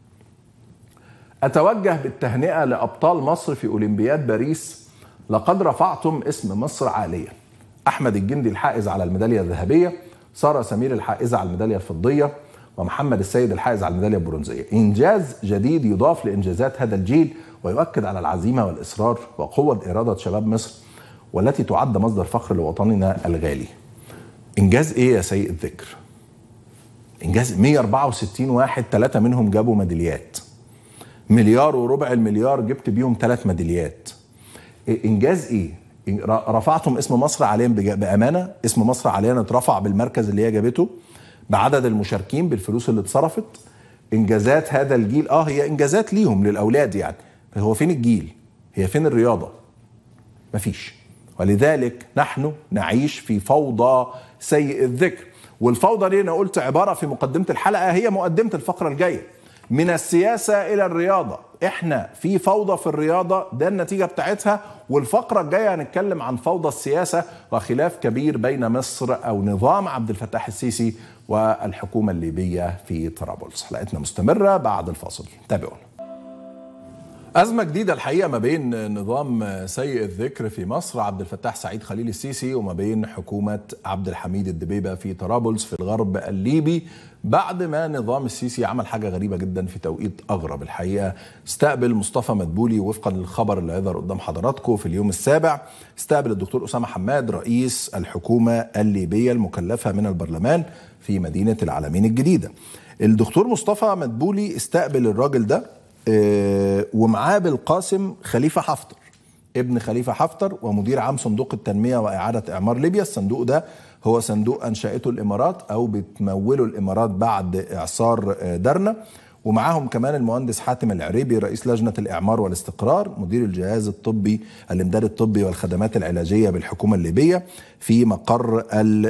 اتوجه بالتهنئه لابطال مصر في اولمبياد باريس لقد رفعتم اسم مصر عاليا احمد الجندي الحائز على الميداليه الذهبيه ساره سمير الحائزه على الميداليه الفضيه ومحمد السيد الحائز على الميداليه البرونزيه انجاز جديد يضاف لانجازات هذا الجيل ويؤكد على العزيمه والاصرار وقوه اراده شباب مصر والتي تعد مصدر فخر لوطننا الغالي انجاز ايه يا سيء الذكر انجاز 164 واحد ثلاثه منهم جابوا ميداليات مليار وربع المليار جبت بيهم ثلاث ميداليات انجاز ايه رفعتم اسم مصر عاليا بامانه اسم مصر عاليا اترفع بالمركز اللي هي جابته بعدد المشاركين بالفلوس اللي اتصرفت انجازات هذا الجيل اه هي انجازات ليهم للاولاد يعني هو فين الجيل هي فين الرياضه مفيش ولذلك نحن نعيش في فوضى سيء الذكر والفوضى دي انا قلت عباره في مقدمه الحلقه هي مقدمه الفقره الجايه من السياسه الى الرياضه احنا في فوضى في الرياضه ده النتيجه بتاعتها والفقره الجايه هنتكلم عن فوضى السياسه وخلاف كبير بين مصر او نظام عبد الفتاح السيسي والحكومه الليبيه في طرابلس حلقتنا مستمره بعد الفاصل تابعونا أزمة جديدة الحقيقة ما بين نظام سيء الذكر في مصر عبد الفتاح سعيد خليل السيسي وما بين حكومة عبد الحميد الدبيبة في طرابلس في الغرب الليبي بعد ما نظام السيسي عمل حاجة غريبة جدا في توقيت أغرب الحقيقة استقبل مصطفى مدبولي وفقا للخبر اللي هيظهر قدام حضراتكم في اليوم السابع استقبل الدكتور أسامة حماد رئيس الحكومة الليبية المكلفة من البرلمان في مدينة العالمين الجديدة الدكتور مصطفى مدبولي استقبل الراجل ده ومعاه بالقاسم خليفه حفتر ابن خليفه حفتر ومدير عام صندوق التنميه واعاده اعمار ليبيا الصندوق ده هو صندوق انشاته الامارات او بتموله الامارات بعد اعصار درنا ومعاهم كمان المهندس حاتم العريبي رئيس لجنه الاعمار والاستقرار مدير الجهاز الطبي الامداد الطبي والخدمات العلاجيه بالحكومه الليبيه في مقر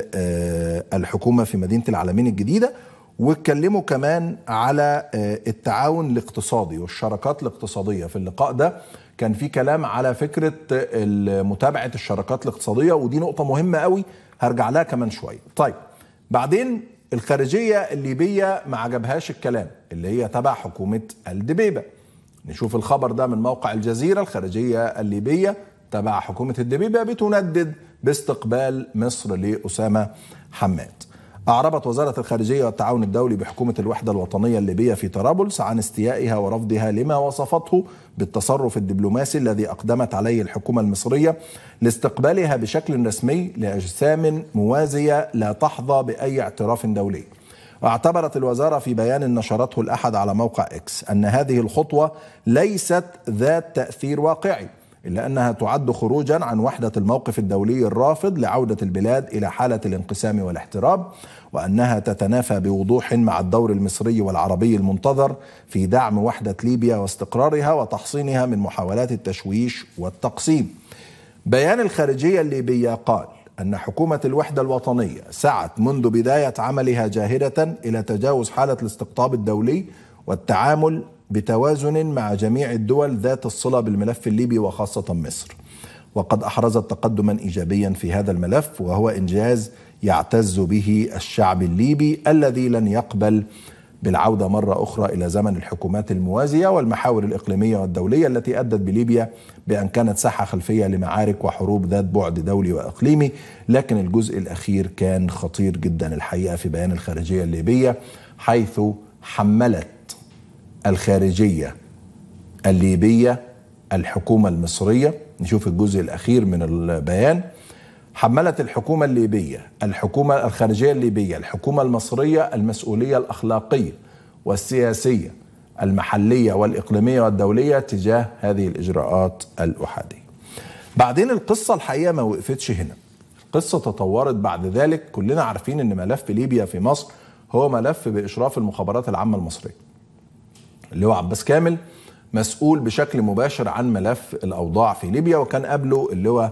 الحكومه في مدينه العالمين الجديده واتكلموا كمان على التعاون الاقتصادي والشراكات الاقتصادية في اللقاء ده كان في كلام على فكرة متابعة الشراكات الاقتصادية ودي نقطة مهمة قوي هرجع لها كمان شوية طيب بعدين الخارجية الليبية ما عجبهاش الكلام اللي هي تبع حكومة الدبيبة نشوف الخبر ده من موقع الجزيرة الخارجية الليبية تبع حكومة الدبيبة بتندد باستقبال مصر لأسامة حماد أعربت وزارة الخارجية والتعاون الدولي بحكومة الوحدة الوطنية الليبية في طرابلس عن استيائها ورفضها لما وصفته بالتصرف الدبلوماسي الذي أقدمت عليه الحكومة المصرية لاستقبالها بشكل رسمي لأجسام موازية لا تحظى بأي اعتراف دولي. واعتبرت الوزارة في بيان نشرته الأحد على موقع إكس أن هذه الخطوة ليست ذات تأثير واقعي إلا أنها تعد خروجا عن وحدة الموقف الدولي الرافض لعودة البلاد إلى حالة الانقسام والاحتراب وأنها تتنافى بوضوح مع الدور المصري والعربي المنتظر في دعم وحدة ليبيا واستقرارها وتحصينها من محاولات التشويش والتقسيم بيان الخارجية الليبية قال أن حكومة الوحدة الوطنية سعت منذ بداية عملها جاهدة إلى تجاوز حالة الاستقطاب الدولي والتعامل بتوازن مع جميع الدول ذات الصلة بالملف الليبي وخاصة مصر وقد أحرزت تقدما إيجابيا في هذا الملف وهو إنجاز يعتز به الشعب الليبي الذي لن يقبل بالعودة مرة أخرى إلى زمن الحكومات الموازية والمحاور الإقليمية والدولية التي أدت بليبيا بأن كانت ساحة خلفية لمعارك وحروب ذات بعد دولي وإقليمي لكن الجزء الأخير كان خطير جدا الحقيقة في بيان الخارجية الليبية حيث حملت الخارجية الليبية الحكومة المصرية نشوف الجزء الأخير من البيان حملت الحكومة الليبية الحكومة الخارجية الليبية الحكومة المصرية المسؤولية الأخلاقية والسياسية المحلية والإقليمية والدولية تجاه هذه الإجراءات الأحادية بعدين القصة الحقيقة ما وقفتش هنا القصة تطورت بعد ذلك كلنا عارفين أن ملف ليبيا في مصر هو ملف بإشراف المخابرات العامة المصرية اللي هو عباس كامل مسؤول بشكل مباشر عن ملف الاوضاع في ليبيا وكان قبله اللي هو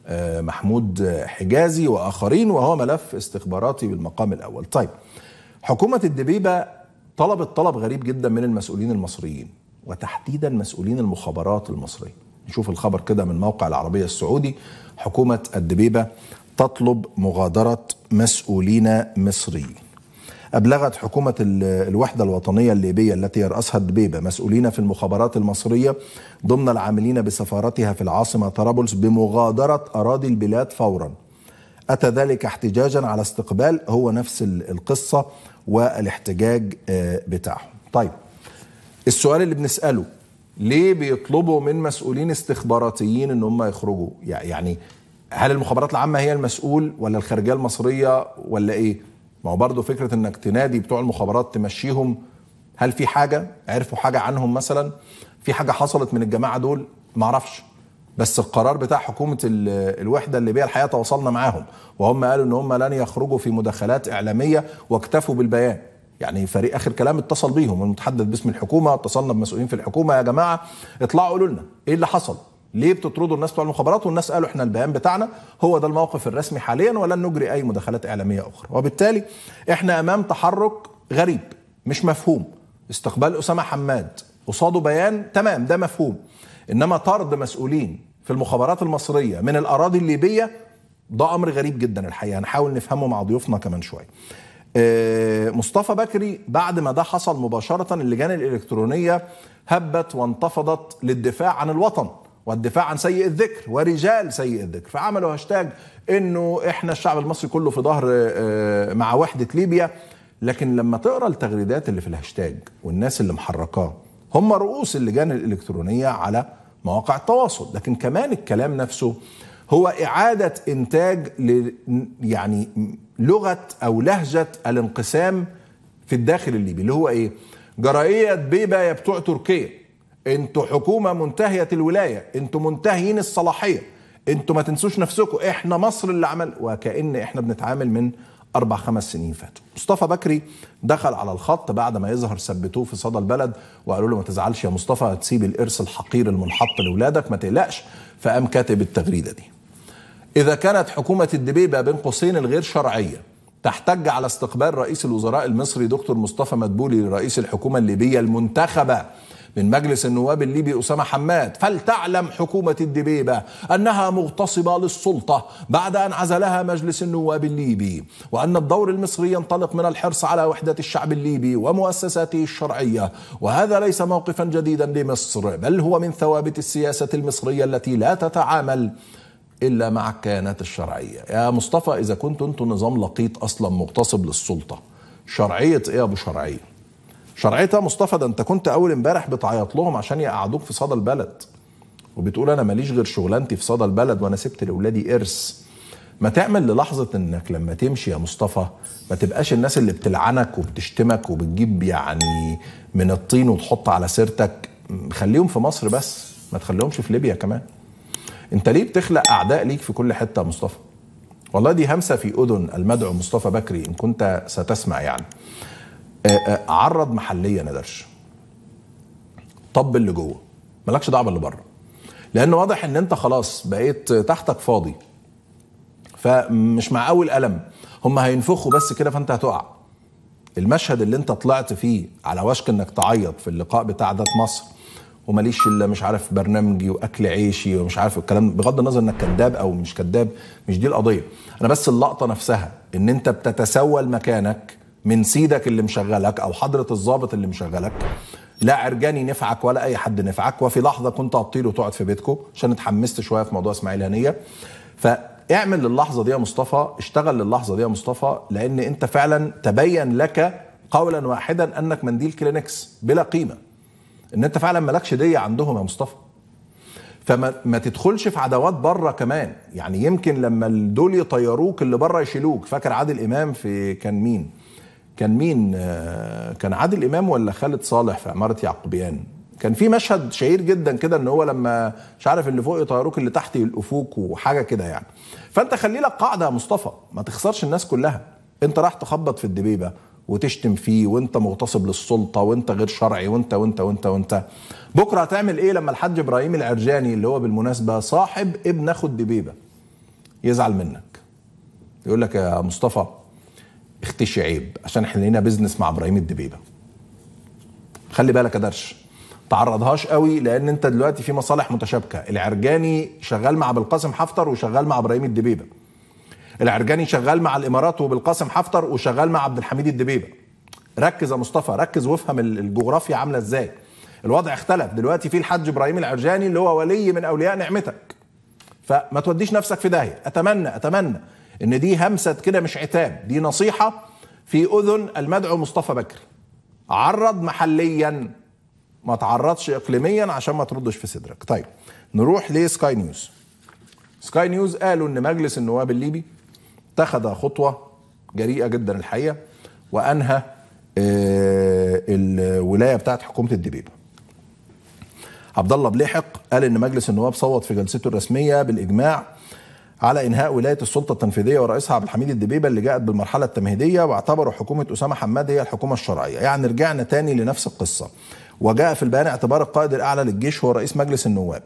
محمود حجازي واخرين وهو ملف استخباراتي بالمقام الاول. طيب حكومه الدبيبه طلبت طلب غريب جدا من المسؤولين المصريين وتحديدا مسؤولين المخابرات المصريه. نشوف الخبر كده من موقع العربيه السعودي حكومه الدبيبه تطلب مغادره مسؤولين مصريين. أبلغت حكومة الوحدة الوطنية الليبية التي يرأسها الدبيبة مسؤولين في المخابرات المصرية ضمن العاملين بسفارتها في العاصمة طرابلس بمغادرة أراضي البلاد فورا أتى ذلك احتجاجا على استقبال هو نفس القصة والاحتجاج بتاعهم طيب السؤال اللي بنسأله ليه بيطلبوا من مسؤولين استخباراتيين ان هم يخرجوا يعني هل المخابرات العامة هي المسؤول ولا الخارجية المصرية ولا ايه ما هو برضه فكره انك تنادي بتوع المخابرات تمشيهم هل في حاجه عرفوا حاجه عنهم مثلا في حاجه حصلت من الجماعه دول ما اعرفش بس القرار بتاع حكومه الوحده الليبيه الحقيقه تواصلنا معاهم وهم قالوا ان هم لن يخرجوا في مداخلات اعلاميه واكتفوا بالبيان يعني فريق اخر كلام اتصل بيهم المتحدث باسم الحكومه اتصلنا بمسؤولين في الحكومه يا جماعه اطلعوا قولوا لنا ايه اللي حصل ليه بتطردوا الناس بتوع المخابرات والناس قالوا احنا البيان بتاعنا هو ده الموقف الرسمي حاليا ولن نجري اي مداخلات اعلاميه اخرى وبالتالي احنا امام تحرك غريب مش مفهوم استقبال اسامه حماد قصاده بيان تمام ده مفهوم انما طرد مسؤولين في المخابرات المصريه من الاراضي الليبيه ده امر غريب جدا الحقيقه هنحاول نفهمه مع ضيوفنا كمان شويه مصطفى بكري بعد ما ده حصل مباشره اللجان الالكترونيه هبت وانتفضت للدفاع عن الوطن والدفاع عن سيء الذكر ورجال سيء الذكر فعملوا هاشتاج انه احنا الشعب المصري كله في ظهر مع وحده ليبيا لكن لما تقرا التغريدات اللي في الهاشتاج والناس اللي محركاه هم رؤوس اللجان الالكترونيه على مواقع التواصل لكن كمان الكلام نفسه هو اعاده انتاج ل يعني لغه او لهجه الانقسام في الداخل الليبي اللي هو ايه جرائيه بيبه يا بتوع تركيا انتوا حكومه منتهيه الولايه انتوا منتهيين الصلاحيه انتوا ما تنسوش نفسكم احنا مصر اللي عمل وكأن احنا بنتعامل من اربع خمس سنين فاتوا مصطفى بكري دخل على الخط بعد ما يظهر ثبتوه في صدى البلد وقالوا له ما تزعلش يا مصطفى هتسيب الارث الحقير المنحط لاولادك ما تقلقش فقام كاتب التغريده دي اذا كانت حكومه الدبيبه بين قوسين الغير شرعيه تحتج على استقبال رئيس الوزراء المصري دكتور مصطفى مدبولي لرئيس الحكومه الليبيه المنتخبه من مجلس النواب الليبي أسامة حماد فلتعلم حكومة الدبيبة أنها مغتصبة للسلطة بعد أن عزلها مجلس النواب الليبي وأن الدور المصري ينطلق من الحرص على وحدة الشعب الليبي ومؤسساته الشرعية وهذا ليس موقفا جديدا لمصر بل هو من ثوابت السياسة المصرية التي لا تتعامل الا مع الكيانات الشرعيه يا مصطفى اذا كنت انتوا نظام لقيط اصلا مغتصب للسلطه شرعيه ايه يا ابو شرعيه شرعيه يا مصطفى ده انت كنت اول امبارح بتعيط لهم عشان يقعدوك في صدى البلد وبتقول انا ماليش غير شغلانتي في صدى البلد وانا سبت لاولادي ارث ما تعمل للحظه انك لما تمشي يا مصطفى ما تبقاش الناس اللي بتلعنك وبتشتمك وبتجيب يعني من الطين وتحط على سيرتك خليهم في مصر بس ما تخليهمش في ليبيا كمان انت ليه بتخلق اعداء ليك في كل حته يا مصطفى والله دي همسه في اذن المدعو مصطفى بكري ان كنت ستسمع يعني عرض محليا يا درش طب اللي جوه مالكش دعوه باللي بره لان واضح ان انت خلاص بقيت تحتك فاضي فمش مع اول قلم هم هينفخوا بس كده فانت هتقع المشهد اللي انت طلعت فيه على وشك انك تعيط في اللقاء بتاع ذات مصر وماليش الا مش عارف برنامجي واكل عيشي ومش عارف الكلام بغض النظر انك كذاب او مش كذاب مش دي القضيه انا بس اللقطه نفسها ان انت بتتسول مكانك من سيدك اللي مشغلك او حضره الضابط اللي مشغلك لا عرجاني نفعك ولا اي حد نفعك وفي لحظه كنت هتطير وتقعد في بيتكم عشان اتحمست شويه في موضوع اسماعيل هنيه فاعمل للحظه دي يا مصطفى اشتغل للحظه دي يا مصطفى لان انت فعلا تبين لك قولا واحدا انك منديل كلينكس بلا قيمه ان انت فعلا مالكش ديه عندهم يا مصطفى فما ما تدخلش في عداوات بره كمان يعني يمكن لما دول يطيروك اللي بره يشيلوك فاكر عادل امام في كان مين كان مين كان عادل امام ولا خالد صالح في عماره يعقوبيان كان في مشهد شهير جدا كده ان هو لما مش عارف اللي فوق يطيروك اللي تحت يلقفوك وحاجه كده يعني فانت خلي لك قاعده يا مصطفى ما تخسرش الناس كلها انت راح تخبط في الدبيبه وتشتم فيه وانت مغتصب للسلطه وانت غير شرعي وانت وانت وانت وانت بكره هتعمل ايه لما الحاج ابراهيم العرجاني اللي هو بالمناسبه صاحب ابن اخو الدبيبه يزعل منك يقول لك يا مصطفى اختشي عيب عشان احنا لينا بيزنس مع ابراهيم الدبيبه خلي بالك يا درش تعرضهاش قوي لان انت دلوقتي في مصالح متشابكه العرجاني شغال مع بالقاسم حفتر وشغال مع ابراهيم الدبيبه العرجاني شغال مع الامارات وبالقاسم حفتر وشغال مع عبد الحميد الدبيبه ركز يا مصطفى ركز وافهم الجغرافيا عامله ازاي الوضع اختلف دلوقتي في الحاج ابراهيم العرجاني اللي هو ولي من اولياء نعمتك فما توديش نفسك في داهيه اتمنى اتمنى ان دي همسه كده مش عتاب دي نصيحه في اذن المدعو مصطفى بكري عرض محليا ما تعرضش اقليميا عشان ما تردش في صدرك طيب نروح لسكاي نيوز سكاي نيوز قالوا ان مجلس النواب الليبي اتخذ خطوه جريئه جدا الحقيقه وانهى الولايه بتاعت حكومه الدبيبه عبد الله بليحق قال ان مجلس النواب صوت في جلسته الرسميه بالاجماع على انهاء ولايه السلطه التنفيذيه ورئيسها عبد الحميد الدبيبه اللي جاءت بالمرحله التمهيديه واعتبروا حكومه اسامه حماد هي الحكومه الشرعيه، يعني رجعنا تاني لنفس القصه. وجاء في البيان اعتبار القائد الاعلى للجيش هو رئيس مجلس النواب.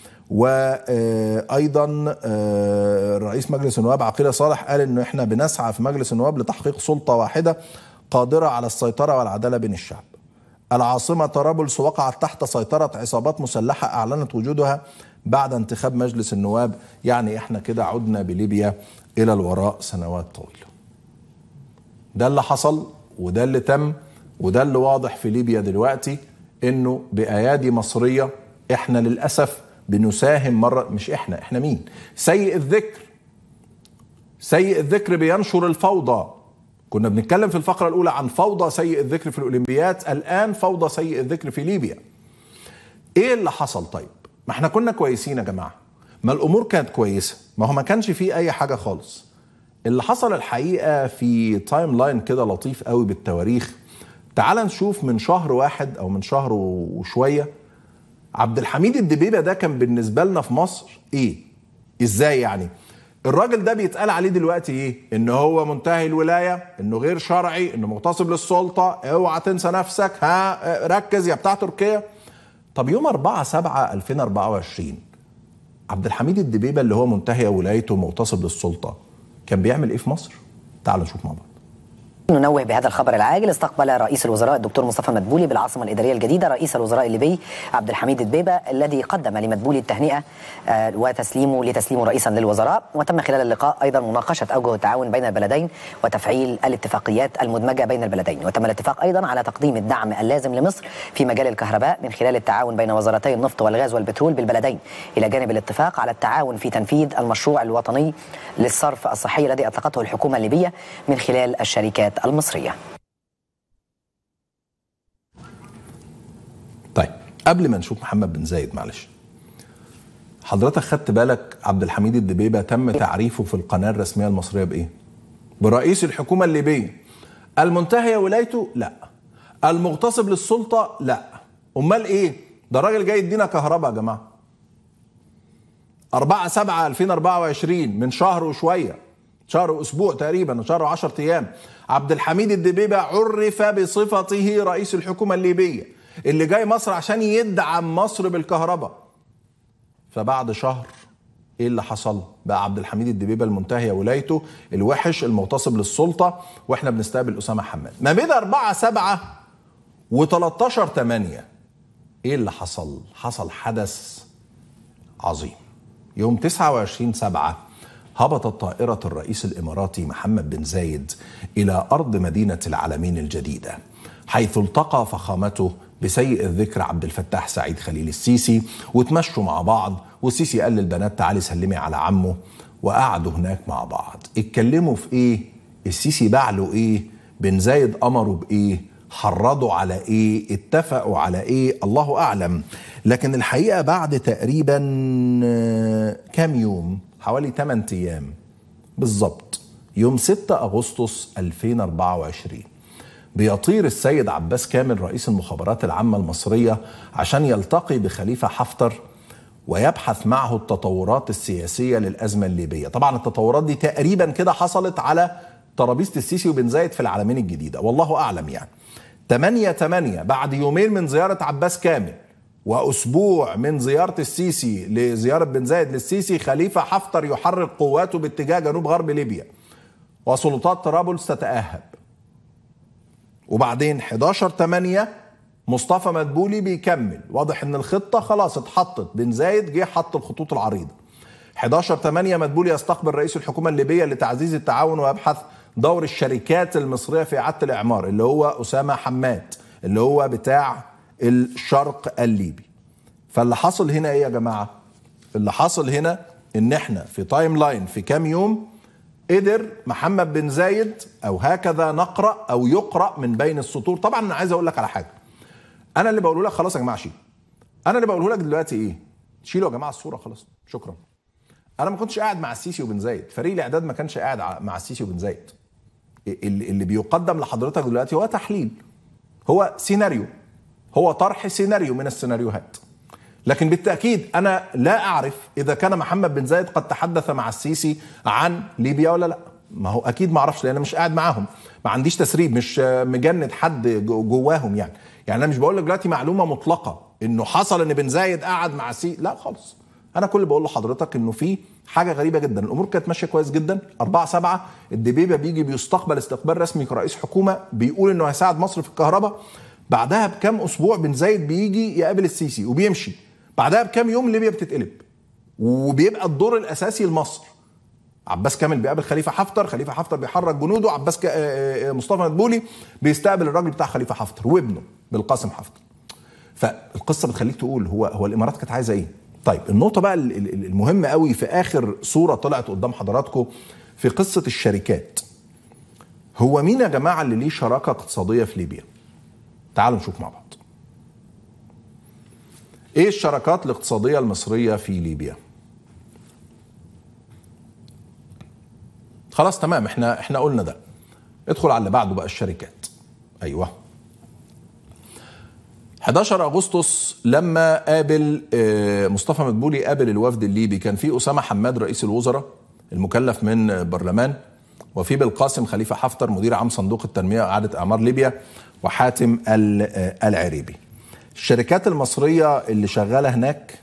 وايضا رئيس مجلس النواب عقيله صالح قال انه احنا بنسعى في مجلس النواب لتحقيق سلطه واحده قادره على السيطره والعداله بين الشعب. العاصمه طرابلس وقعت تحت سيطره عصابات مسلحه اعلنت وجودها بعد انتخاب مجلس النواب يعني احنا كده عدنا بليبيا الى الوراء سنوات طويله. ده اللي حصل وده اللي تم وده اللي واضح في ليبيا دلوقتي انه بايادي مصريه احنا للاسف بنساهم مره مش احنا احنا مين؟ سيء الذكر سيء الذكر بينشر الفوضى كنا بنتكلم في الفقره الاولى عن فوضى سيء الذكر في الاولمبيات الان فوضى سيء الذكر في ليبيا. ايه اللي حصل طيب؟ ما احنا كنا كويسين يا جماعه ما الامور كانت كويسه ما هو ما كانش فيه اي حاجه خالص اللي حصل الحقيقه في تايم لاين كده لطيف قوي بالتواريخ تعال نشوف من شهر واحد او من شهر وشويه عبد الحميد الدبيبه ده كان بالنسبه لنا في مصر ايه ازاي يعني الراجل ده بيتقال عليه دلوقتي ايه ان هو منتهي الولايه انه غير شرعي انه مغتصب للسلطه اوعى تنسى نفسك ها ركز يا بتاع تركيا طب يوم 4 7 2024 عبد الحميد الدبيبه اللي هو منتهي ولايته ومغتصب للسلطه كان بيعمل ايه في مصر؟ تعالوا نشوف مع بعض. ننوه بهذا الخبر العاجل استقبل رئيس الوزراء الدكتور مصطفى مدبولي بالعاصمه الاداريه الجديده رئيس الوزراء الليبي عبد الحميد الدبيبه الذي قدم لمدبولي التهنئه آه، وتسليمه لتسليمه رئيسا للوزراء وتم خلال اللقاء ايضا مناقشه اوجه التعاون بين البلدين وتفعيل الاتفاقيات المدمجه بين البلدين وتم الاتفاق ايضا على تقديم الدعم اللازم لمصر في مجال الكهرباء من خلال التعاون بين وزارتي النفط والغاز والبترول بالبلدين الى جانب الاتفاق على التعاون في تنفيذ المشروع الوطني للصرف الصحي الذي اطلقته الحكومه الليبيه من خلال الشركات المصريه طيب قبل ما نشوف محمد بن زايد معلش حضرتك خدت بالك عبد الحميد الدبيبه تم تعريفه في القناه الرسميه المصريه بايه؟ برئيس الحكومه الليبيه المنتهيه ولايته؟ لا المغتصب للسلطه؟ لا امال ايه؟ ده راجل جاي يدينا كهرباء يا جماعه 4 7 2024 من شهر وشويه شهر واسبوع تقريبا شهر و10 ايام عبد الحميد الدبيبه عرف بصفته رئيس الحكومه الليبيه اللي جاي مصر عشان يدعم مصر بالكهرباء فبعد شهر ايه اللي حصل؟ بقى عبد الحميد الدبيبه المنتهيه ولايته الوحش المغتصب للسلطه واحنا بنستقبل اسامه حماد. ما بين 4 7 و13 8 ايه اللي حصل؟ حصل حدث عظيم. يوم 29 7 هبطت طائرة الرئيس الإماراتي محمد بن زايد إلى أرض مدينة العالمين الجديدة حيث التقى فخامته بسيء الذكر عبد الفتاح سعيد خليل السيسي وتمشوا مع بعض والسيسي قال للبنات تعالي سلمي على عمه وقعدوا هناك مع بعض اتكلموا في ايه السيسي باع له ايه بن زايد امره بايه حرضوا على ايه اتفقوا على ايه الله اعلم لكن الحقيقه بعد تقريبا كام يوم حوالي 8 ايام بالظبط يوم 6 اغسطس 2024 بيطير السيد عباس كامل رئيس المخابرات العامه المصريه عشان يلتقي بخليفه حفتر ويبحث معه التطورات السياسيه للازمه الليبيه، طبعا التطورات دي تقريبا كده حصلت على ترابيزه السيسي وبن زايد في العالمين الجديده، والله اعلم يعني. 8 8 بعد يومين من زياره عباس كامل واسبوع من زياره السيسي لزياره بن زايد للسيسي خليفه حفتر يحرك قواته باتجاه جنوب غرب ليبيا. وسلطات طرابلس تتاهب. وبعدين 11 8 مصطفى مدبولي بيكمل واضح ان الخطه خلاص اتحطت بن زايد جه حط الخطوط العريضه 11 8 مدبولي يستقبل رئيس الحكومه الليبيه لتعزيز التعاون ويبحث دور الشركات المصريه في اعاده الاعمار اللي هو اسامه حماد اللي هو بتاع الشرق الليبي فاللي حصل هنا ايه يا جماعه اللي حصل هنا ان احنا في تايم لاين في كام يوم قدر محمد بن زايد او هكذا نقرا او يقرا من بين السطور طبعا انا عايز اقول لك على حاجه انا اللي بقوله لك خلاص يا جماعه شيل انا اللي بقوله لك دلوقتي ايه شيلوا يا جماعه الصوره خلاص شكرا انا ما كنتش قاعد مع السيسي وبن زايد فريق الاعداد ما كانش قاعد مع السيسي وبن زايد اللي, اللي بيقدم لحضرتك دلوقتي هو تحليل هو سيناريو هو طرح سيناريو من السيناريوهات لكن بالتاكيد انا لا اعرف اذا كان محمد بن زايد قد تحدث مع السيسي عن ليبيا ولا لا ما هو اكيد ما اعرفش لان انا مش قاعد معاهم ما عنديش تسريب مش مجند حد جواهم يعني يعني انا مش بقول لك دلوقتي معلومه مطلقه انه حصل ان بن زايد قعد مع سي لا خالص انا كل اللي بقول لحضرتك انه في حاجه غريبه جدا الامور كانت ماشيه كويس جدا 4 7 الدبيبه بيجي بيستقبل استقبال رسمي كرئيس حكومه بيقول انه هيساعد مصر في الكهرباء بعدها بكام اسبوع بن زايد بيجي يقابل السيسي وبيمشي بعدها بكام يوم ليبيا بتتقلب وبيبقى الدور الاساسي لمصر عباس كامل بيقابل خليفه حفتر خليفه حفتر بيحرك جنوده عباس ك... مصطفى مدبولي بيستقبل الراجل بتاع خليفه حفتر وابنه بالقاسم حفتر فالقصه بتخليك تقول هو هو الامارات كانت عايزه ايه طيب النقطه بقى المهمه قوي في اخر صوره طلعت قدام حضراتكم في قصه الشركات هو مين يا جماعه اللي ليه شراكه اقتصاديه في ليبيا تعالوا نشوف مع بعض ايه الشراكات الاقتصاديه المصريه في ليبيا خلاص تمام احنا احنا قلنا ده ادخل على اللي بعده بقى الشركات ايوه 11 اغسطس لما قابل مصطفى مدبولي قابل الوفد الليبي كان في اسامه حماد رئيس الوزراء المكلف من برلمان وفي بالقاسم خليفه حفتر مدير عام صندوق التنميه واعاده اعمار ليبيا وحاتم العريبي الشركات المصريه اللي شغاله هناك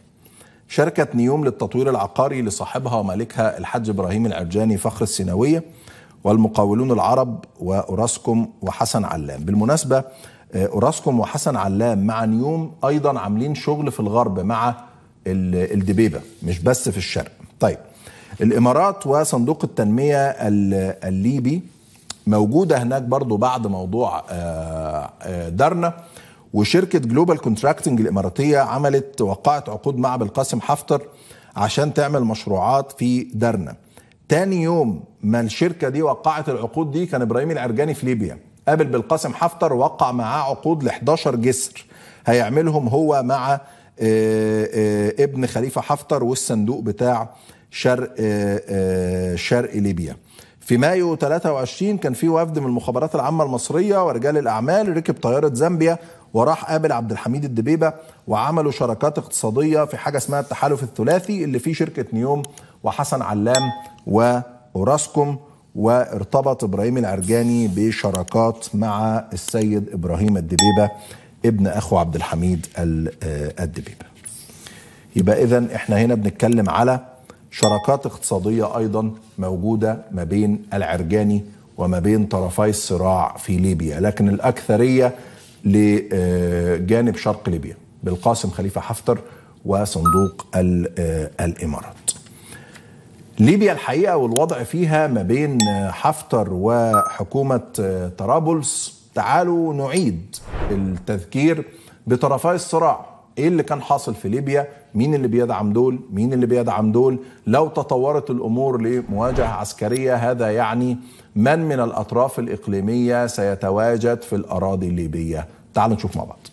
شركة نيوم للتطوير العقاري لصاحبها ومالكها الحاج إبراهيم العرجاني فخر السيناوية والمقاولون العرب وأوراسكوم وحسن علام بالمناسبة أوراسكوم وحسن علام مع نيوم أيضا عاملين شغل في الغرب مع الدبيبة مش بس في الشرق طيب الإمارات وصندوق التنمية الليبي موجودة هناك برضو بعد موضوع درنا وشركة جلوبال كونتراكتنج الإماراتية عملت وقعت عقود مع بالقاسم حفتر عشان تعمل مشروعات في درنا تاني يوم ما الشركة دي وقعت العقود دي كان إبراهيم العرجاني في ليبيا قابل بالقاسم حفتر وقع معاه عقود ل 11 جسر هيعملهم هو مع ابن خليفة حفتر والصندوق بتاع شرق شرق ليبيا في مايو 23 كان في وفد من المخابرات العامة المصرية ورجال الأعمال ركب طيارة زامبيا وراح قابل عبد الحميد الدبيبة وعملوا شراكات اقتصادية في حاجة اسمها التحالف الثلاثي اللي فيه شركة نيوم وحسن علام وأوراسكوم وارتبط إبراهيم العرجاني بشراكات مع السيد إبراهيم الدبيبة ابن أخو عبد الحميد الدبيبة يبقى إذا احنا هنا بنتكلم على شراكات اقتصادية أيضا موجودة ما بين العرجاني وما بين طرفي الصراع في ليبيا لكن الأكثرية لجانب شرق ليبيا بالقاسم خليفة حفتر وصندوق الإمارات ليبيا الحقيقة والوضع فيها ما بين حفتر وحكومة طرابلس تعالوا نعيد التذكير بطرفي الصراع ايه اللي كان حاصل في ليبيا مين اللي بيدعم دول مين اللي بيدعم دول لو تطورت الامور لمواجهه عسكريه هذا يعني من من الاطراف الاقليميه سيتواجد في الاراضي الليبيه تعالوا نشوف مع بعض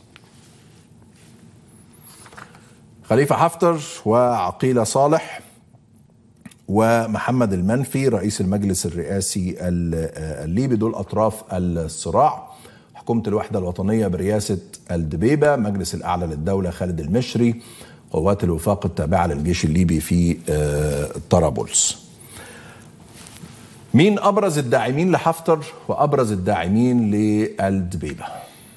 خليفه حفتر وعقيله صالح ومحمد المنفي رئيس المجلس الرئاسي الليبي دول اطراف الصراع حكومة الوحدة الوطنية برئاسة الدبيبة مجلس الأعلى للدولة خالد المشري قوات الوفاق التابعة للجيش الليبي في طرابلس مين أبرز الداعمين لحفتر وأبرز الداعمين للدبيبة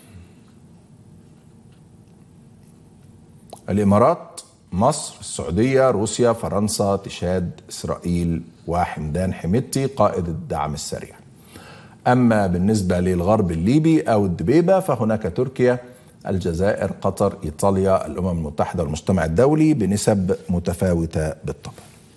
الإمارات مصر السعودية روسيا فرنسا تشاد إسرائيل وحمدان حميدتي قائد الدعم السريع أما بالنسبة للغرب الليبي أو الدبيبة فهناك تركيا الجزائر قطر إيطاليا الأمم المتحدة والمجتمع الدولي بنسب متفاوتة بالطبع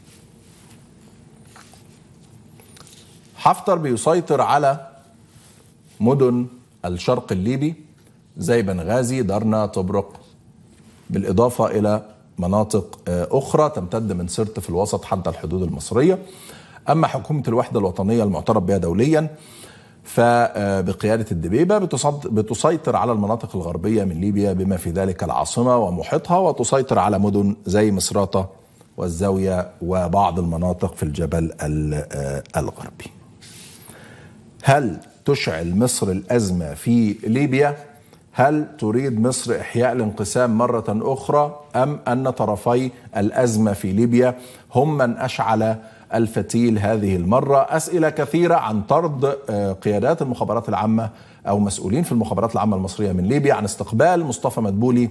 حفتر بيسيطر على مدن الشرق الليبي زي بنغازي درنا طبرق بالإضافة إلى مناطق أخرى تمتد من سرت في الوسط حتى الحدود المصرية أما حكومة الوحدة الوطنية المعترف بها دوليا فبقيادة الدبيبة بتسيطر على المناطق الغربية من ليبيا بما في ذلك العاصمة ومحيطها وتسيطر على مدن زي مصراتة والزاوية وبعض المناطق في الجبل الغربي هل تشعل مصر الأزمة في ليبيا؟ هل تريد مصر إحياء الانقسام مرة أخرى أم أن طرفي الأزمة في ليبيا هم من أشعل الفتيل هذه المرة أسئلة كثيرة عن طرد قيادات المخابرات العامة أو مسؤولين في المخابرات العامة المصرية من ليبيا عن استقبال مصطفى مدبولي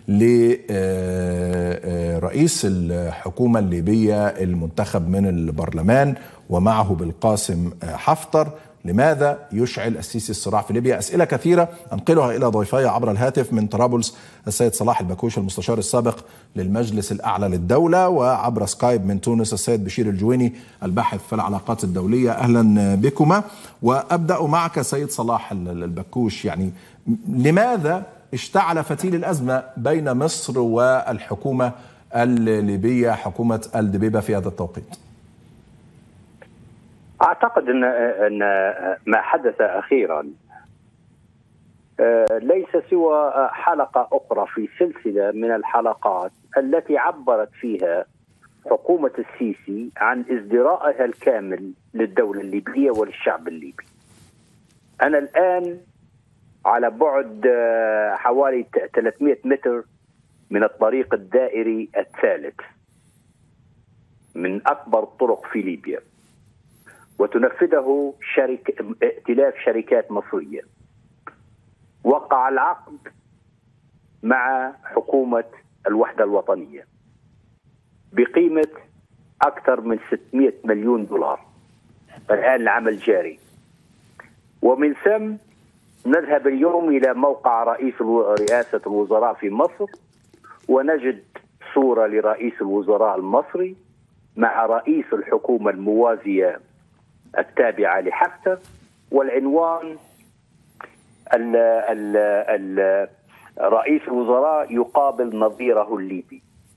لرئيس الحكومة الليبية المنتخب من البرلمان ومعه بالقاسم حفتر لماذا يشعل السيسي الصراع في ليبيا أسئلة كثيرة أنقلها إلى ضيفي عبر الهاتف من طرابلس السيد صلاح البكوش المستشار السابق للمجلس الأعلى للدولة وعبر سكايب من تونس السيد بشير الجويني الباحث في العلاقات الدولية أهلا بكما وأبدأ معك سيد صلاح البكوش يعني لماذا اشتعل فتيل الأزمة بين مصر والحكومة الليبية حكومة الدبيبة في هذا التوقيت؟ اعتقد ان ان ما حدث اخيرا ليس سوى حلقه اخرى في سلسله من الحلقات التي عبرت فيها حكومه السيسي عن ازدرائها الكامل للدوله الليبيه وللشعب الليبي. انا الان على بعد حوالي 300 متر من الطريق الدائري الثالث من اكبر الطرق في ليبيا. وتنفذه شركة ائتلاف شركات مصرية وقع العقد مع حكومة الوحدة الوطنية بقيمة أكثر من 600 مليون دولار الآن العمل جاري ومن ثم نذهب اليوم إلى موقع رئيس رئاسة الوزراء في مصر ونجد صورة لرئيس الوزراء المصري مع رئيس الحكومة الموازية التابعة لحفتر والعنوان ال ال ال رئيس الوزراء يقابل نظيره الليبي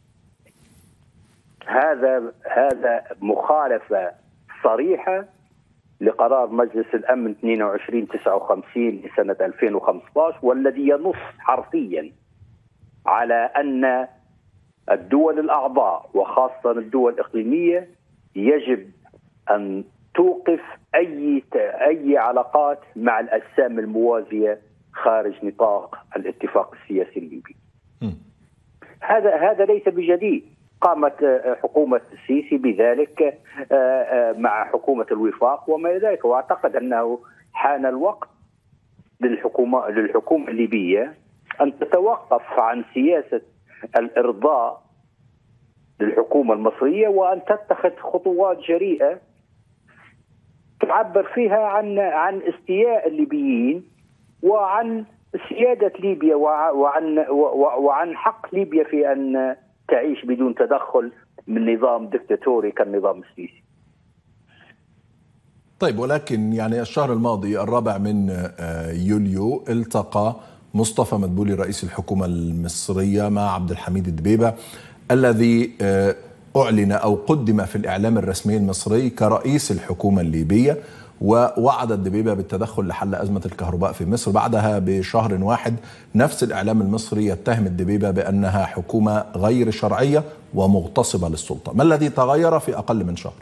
هذا هذا مخالفة صريحة لقرار مجلس الامن 2259 لسنه 2015 والذي ينص حرفيا على ان الدول الاعضاء وخاصه الدول الاقليميه يجب ان توقف اي اي علاقات مع الاجسام الموازيه خارج نطاق الاتفاق السياسي الليبي. هذا هذا ليس بجديد، قامت حكومة السيسي بذلك مع حكومة الوفاق وما إلى ذلك وأعتقد أنه حان الوقت للحكومة للحكومة الليبية أن تتوقف عن سياسة الإرضاء للحكومة المصرية وأن تتخذ خطوات جريئة تعبر فيها عن عن استياء الليبيين وعن سيادة ليبيا وعن وعن حق ليبيا في أن تعيش بدون تدخل من نظام دكتاتوري كالنظام السيسي طيب ولكن يعني الشهر الماضي الرابع من يوليو التقى مصطفى مدبولي رئيس الحكومة المصرية مع عبد الحميد الدبيبة الذي أعلن أو قدم في الإعلام الرسمي المصري كرئيس الحكومة الليبية ووعد الدبيبة بالتدخل لحل أزمة الكهرباء في مصر بعدها بشهر واحد نفس الإعلام المصري يتهم الدبيبة بأنها حكومة غير شرعية ومغتصبة للسلطة ما الذي تغير في أقل من شهر؟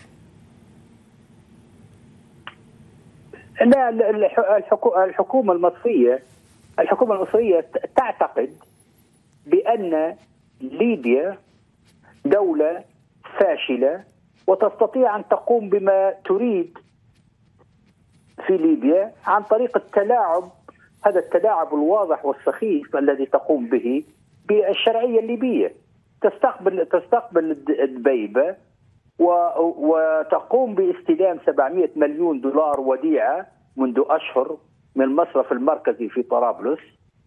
لا الحكومة المصرية الحكومة المصرية تعتقد بأن ليبيا دولة فاشلة وتستطيع أن تقوم بما تريد في ليبيا عن طريق التلاعب هذا التلاعب الواضح والسخيف الذي تقوم به بالشرعيه الليبيه تستقبل تستقبل الدبيبه وتقوم باستلام 700 مليون دولار وديعه منذ اشهر من المصرف المركزي في طرابلس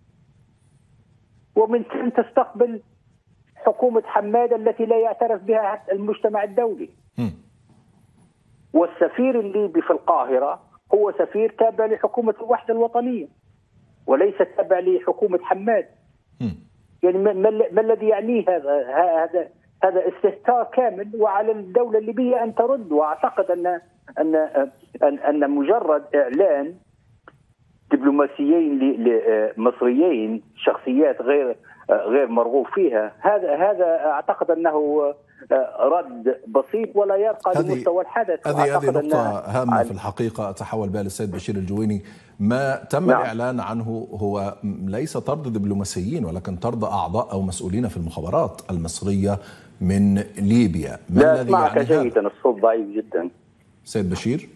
ومن ثم تستقبل حكومه حماده التي لا يعترف بها المجتمع الدولي والسفير الليبي في القاهره هو سفير تابع لحكومة الوحدة الوطنية وليس تابع لحكومة حماد يعني ما, ما الذي يعنيه هذا هذا هذا استهتار كامل وعلى الدولة الليبية أن ترد وأعتقد أن أن أن, أن مجرد إعلان دبلوماسيين مصريين شخصيات غير غير مرغوب فيها هذا هذا اعتقد انه رد بسيط ولا يرقى لمستوى الحدث هذه هذه نقطة هامة في الحقيقة أتحول بها للسيد بشير الجويني ما تم نعم. الإعلان عنه هو ليس طرد دبلوماسيين ولكن طرد أعضاء أو مسؤولين في المخابرات المصرية من ليبيا ما لا الذي يعني جيدا الصوت ضعيف جدا سيد بشير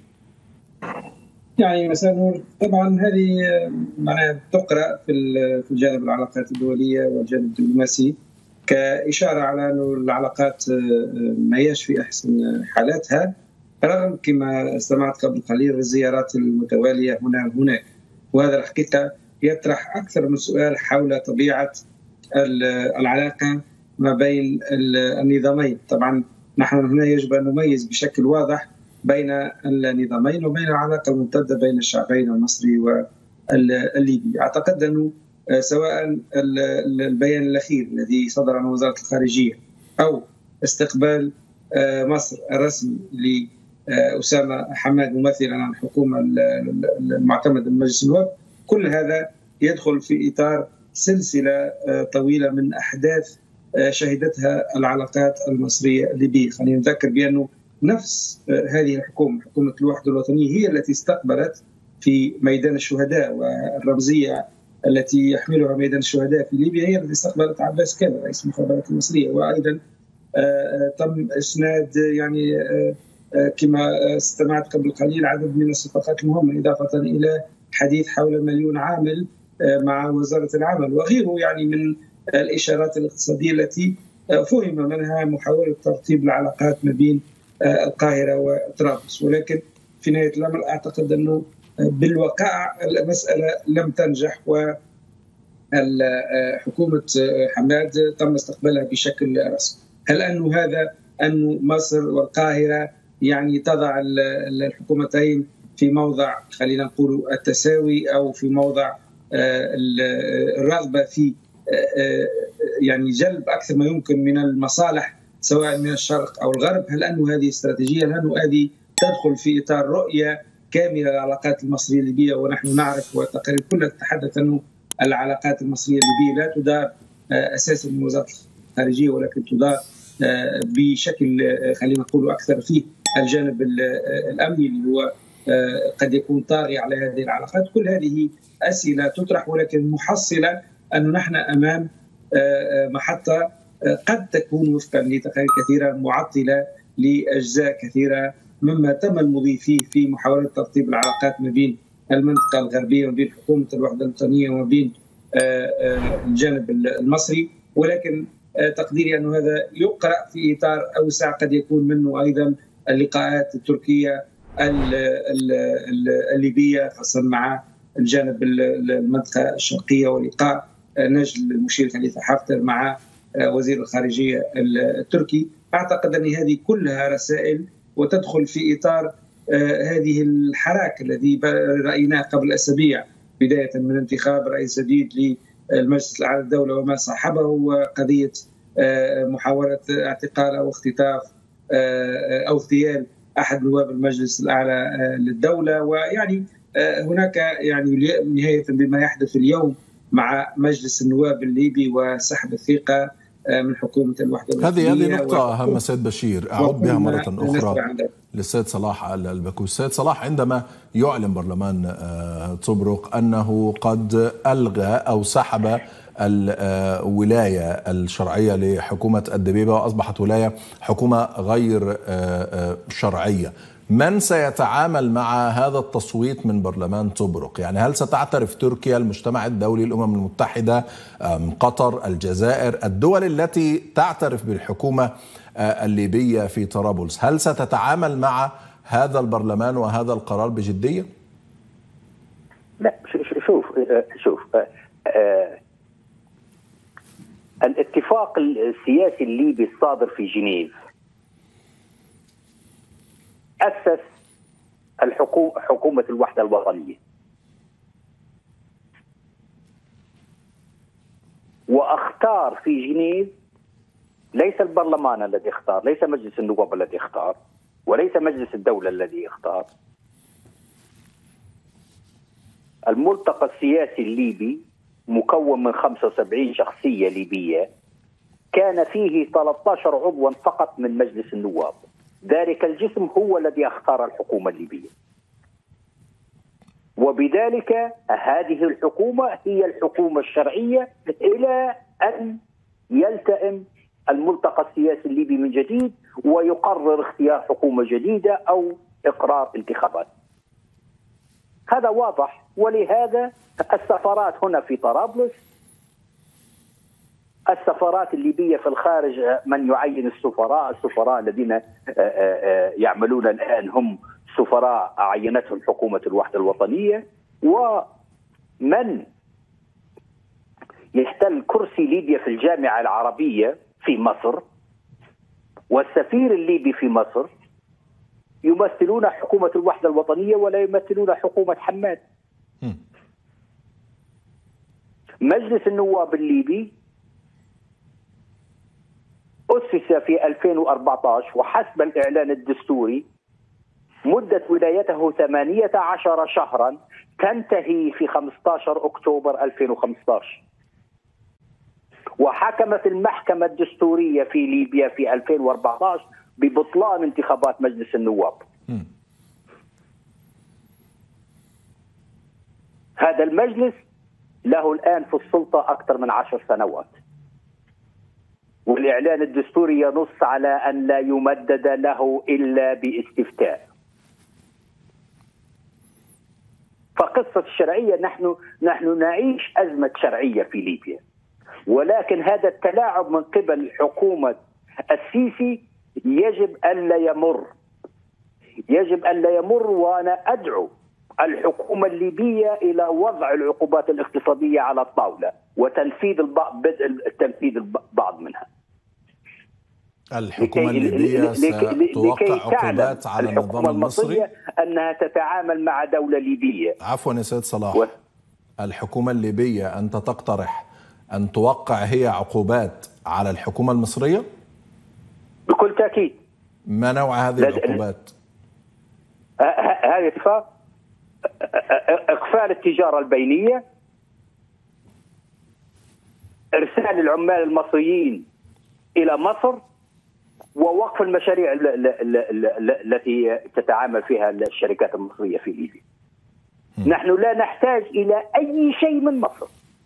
يعني مساء النور طبعا هذه معناها تقرا في في الجانب العلاقات الدوليه والجانب الدبلوماسي كاشاره على انه العلاقات ما هياش في احسن حالاتها رغم كما استمعت قبل قليل الزيارات المتواليه هنا وهناك وهذا الحقيقه يطرح اكثر من سؤال حول طبيعه العلاقه ما بين النظامين طبعا نحن هنا يجب ان نميز بشكل واضح بين النظامين وبين العلاقه الممتده بين الشعبين المصري والليبي اعتقد انه سواء البيان الاخير الذي صدر عن وزاره الخارجيه او استقبال مصر الرسمي لاسامه حماد ممثلا عن الحكومه المعتمده من مجلس النواب كل هذا يدخل في اطار سلسله طويله من احداث شهدتها العلاقات المصريه الليبيه خلينا نذكر بانه نفس هذه الحكومه حكومه الوحده الوطنيه هي التي استقبلت في ميدان الشهداء والرمزيه التي يحملها ميدان الشهداء في ليبيا هي التي استقبلت عباس كامل رئيس المخابرات المصريه وايضا تم اسناد يعني كما استمعت قبل قليل عدد من الصفقات المهمه اضافه الى حديث حول مليون عامل مع وزاره العمل وغيره يعني من الاشارات الاقتصاديه التي فهم منها محاوله ترتيب العلاقات ما بين القاهره وطرابلس ولكن في نهايه الامر اعتقد انه بالواقع المساله لم تنجح و حكومه حماد تم استقبالها بشكل رسمي هل انه هذا أن مصر والقاهرة يعني تضع الحكومتين في موضع خلينا نقول التساوي أو في موضع الرغبة في يعني جلب أكثر ما يمكن من المصالح سواء من الشرق أو الغرب هل أنه هذه استراتيجية هل أنه هذه تدخل في إطار رؤية كاملة للعلاقات المصرية الليبية ونحن نعرف والتقارير كلها تتحدث أنه العلاقات المصرية الليبية لا تدار أساسا من وزارة الخارجية ولكن تدار بشكل خلينا نقول اكثر فيه الجانب الامني اللي هو قد يكون طاغي على هذه العلاقات كل هذه اسئله تطرح ولكن محصله انه نحن امام محطه قد تكون وفقا لتقارير كثيره معطله لاجزاء كثيره مما تم المضي فيه في محاوله ترتيب العلاقات ما بين المنطقه الغربيه وما بين حكومه الوحده الوطنيه وما بين الجانب المصري ولكن تقديري انه هذا يقرا في اطار اوسع قد يكون منه ايضا اللقاءات التركيه الليبيه خاصه مع الجانب المنطقه الشرقيه ولقاء نجل المشير خليفه حفتر مع وزير الخارجيه التركي اعتقد ان هذه كلها رسائل وتدخل في اطار هذه الحراك الذي رايناه قبل اسابيع بدايه من انتخاب رئيس جديد المجلس الاعلى للدوله وما صاحبه وقضيه محاوله اعتقال او اختطاف او اغتيال احد نواب المجلس الاعلى للدوله ويعني هناك يعني نهايه بما يحدث اليوم مع مجلس النواب الليبي وسحب الثقه من حكومه الوحده هذه هذه نقطة هامة سيد بشير أعود بها مرة أخرى للسيد صلاح البكوس السيد صلاح عندما يعلن برلمان طبرق أنه قد ألغى أو سحب الولاية الشرعية لحكومة الدبيبة وأصبحت ولاية حكومة غير شرعية من سيتعامل مع هذا التصويت من برلمان طبرق يعني هل ستعترف تركيا المجتمع الدولي الأمم المتحدة قطر الجزائر الدول التي تعترف بالحكومة الليبية في طرابلس هل ستتعامل مع هذا البرلمان وهذا القرار بجدية؟ لا شوف شوف الاتفاق السياسي الليبي الصادر في جنيف أسس الحكومة حكومة الوحدة الوطنية واختار في جنيف ليس البرلمان الذي اختار ليس مجلس النواب الذي اختار وليس مجلس الدولة الذي اختار الملتقى السياسي الليبي مكون من 75 شخصية ليبية كان فيه 13 عضوا فقط من مجلس النواب ذلك الجسم هو الذي اختار الحكومة الليبية وبذلك هذه الحكومة هي الحكومة الشرعية إلى أن يلتئم الملتقى السياسي الليبي من جديد ويقرر اختيار حكومة جديدة أو إقرار انتخابات هذا واضح ولهذا السفارات هنا في طرابلس السفارات الليبيه في الخارج من يعين السفراء السفراء الذين يعملون الان هم سفراء عينتهم حكومه الوحده الوطنيه ومن يحتل كرسي ليبيا في الجامعه العربيه في مصر والسفير الليبي في مصر يمثلون حكومه الوحده الوطنيه ولا يمثلون حكومه حماد مجلس النواب الليبي أسس في 2014 وحسب الإعلان الدستوري مدة ولايته 18 شهرا تنتهي في 15 أكتوبر 2015 وحكمت المحكمة الدستورية في ليبيا في 2014 ببطلان انتخابات مجلس النواب هذا المجلس له الآن في السلطة أكثر من عشر سنوات والإعلان الدستوري ينص على أن لا يمدد له إلا باستفتاء فقصة الشرعية نحن نحن نعيش أزمة شرعية في ليبيا ولكن هذا التلاعب من قبل حكومة السيسي يجب ألا يمر يجب ان لا يمر وانا ادعو الحكومه الليبيه الى وضع العقوبات الاقتصاديه على الطاوله وتنفيذ البعض بدء تنفيذ البعض منها الحكومة الليبية ستوقع عقوبات على النظام المصري أنها تتعامل مع دولة ليبية عفوا يا سيد صلاح و... الحكومة الليبية أنت تقترح أن توقع هي عقوبات على الحكومة المصرية؟ بكل تأكيد ما نوع هذه العقوبات؟ هذه اتفاق اقفال التجاره البينيه ارسال العمال المصريين الى مصر ووقف المشاريع التي تتعامل فيها الشركات المصريه في ليبيا. نحن لا نحتاج الى اي شيء من مصر.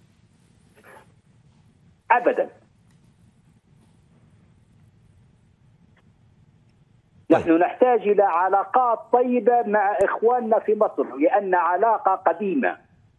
ابدا. نحن نحتاج الى علاقات طيبه مع اخواننا في مصر لان علاقه قديمه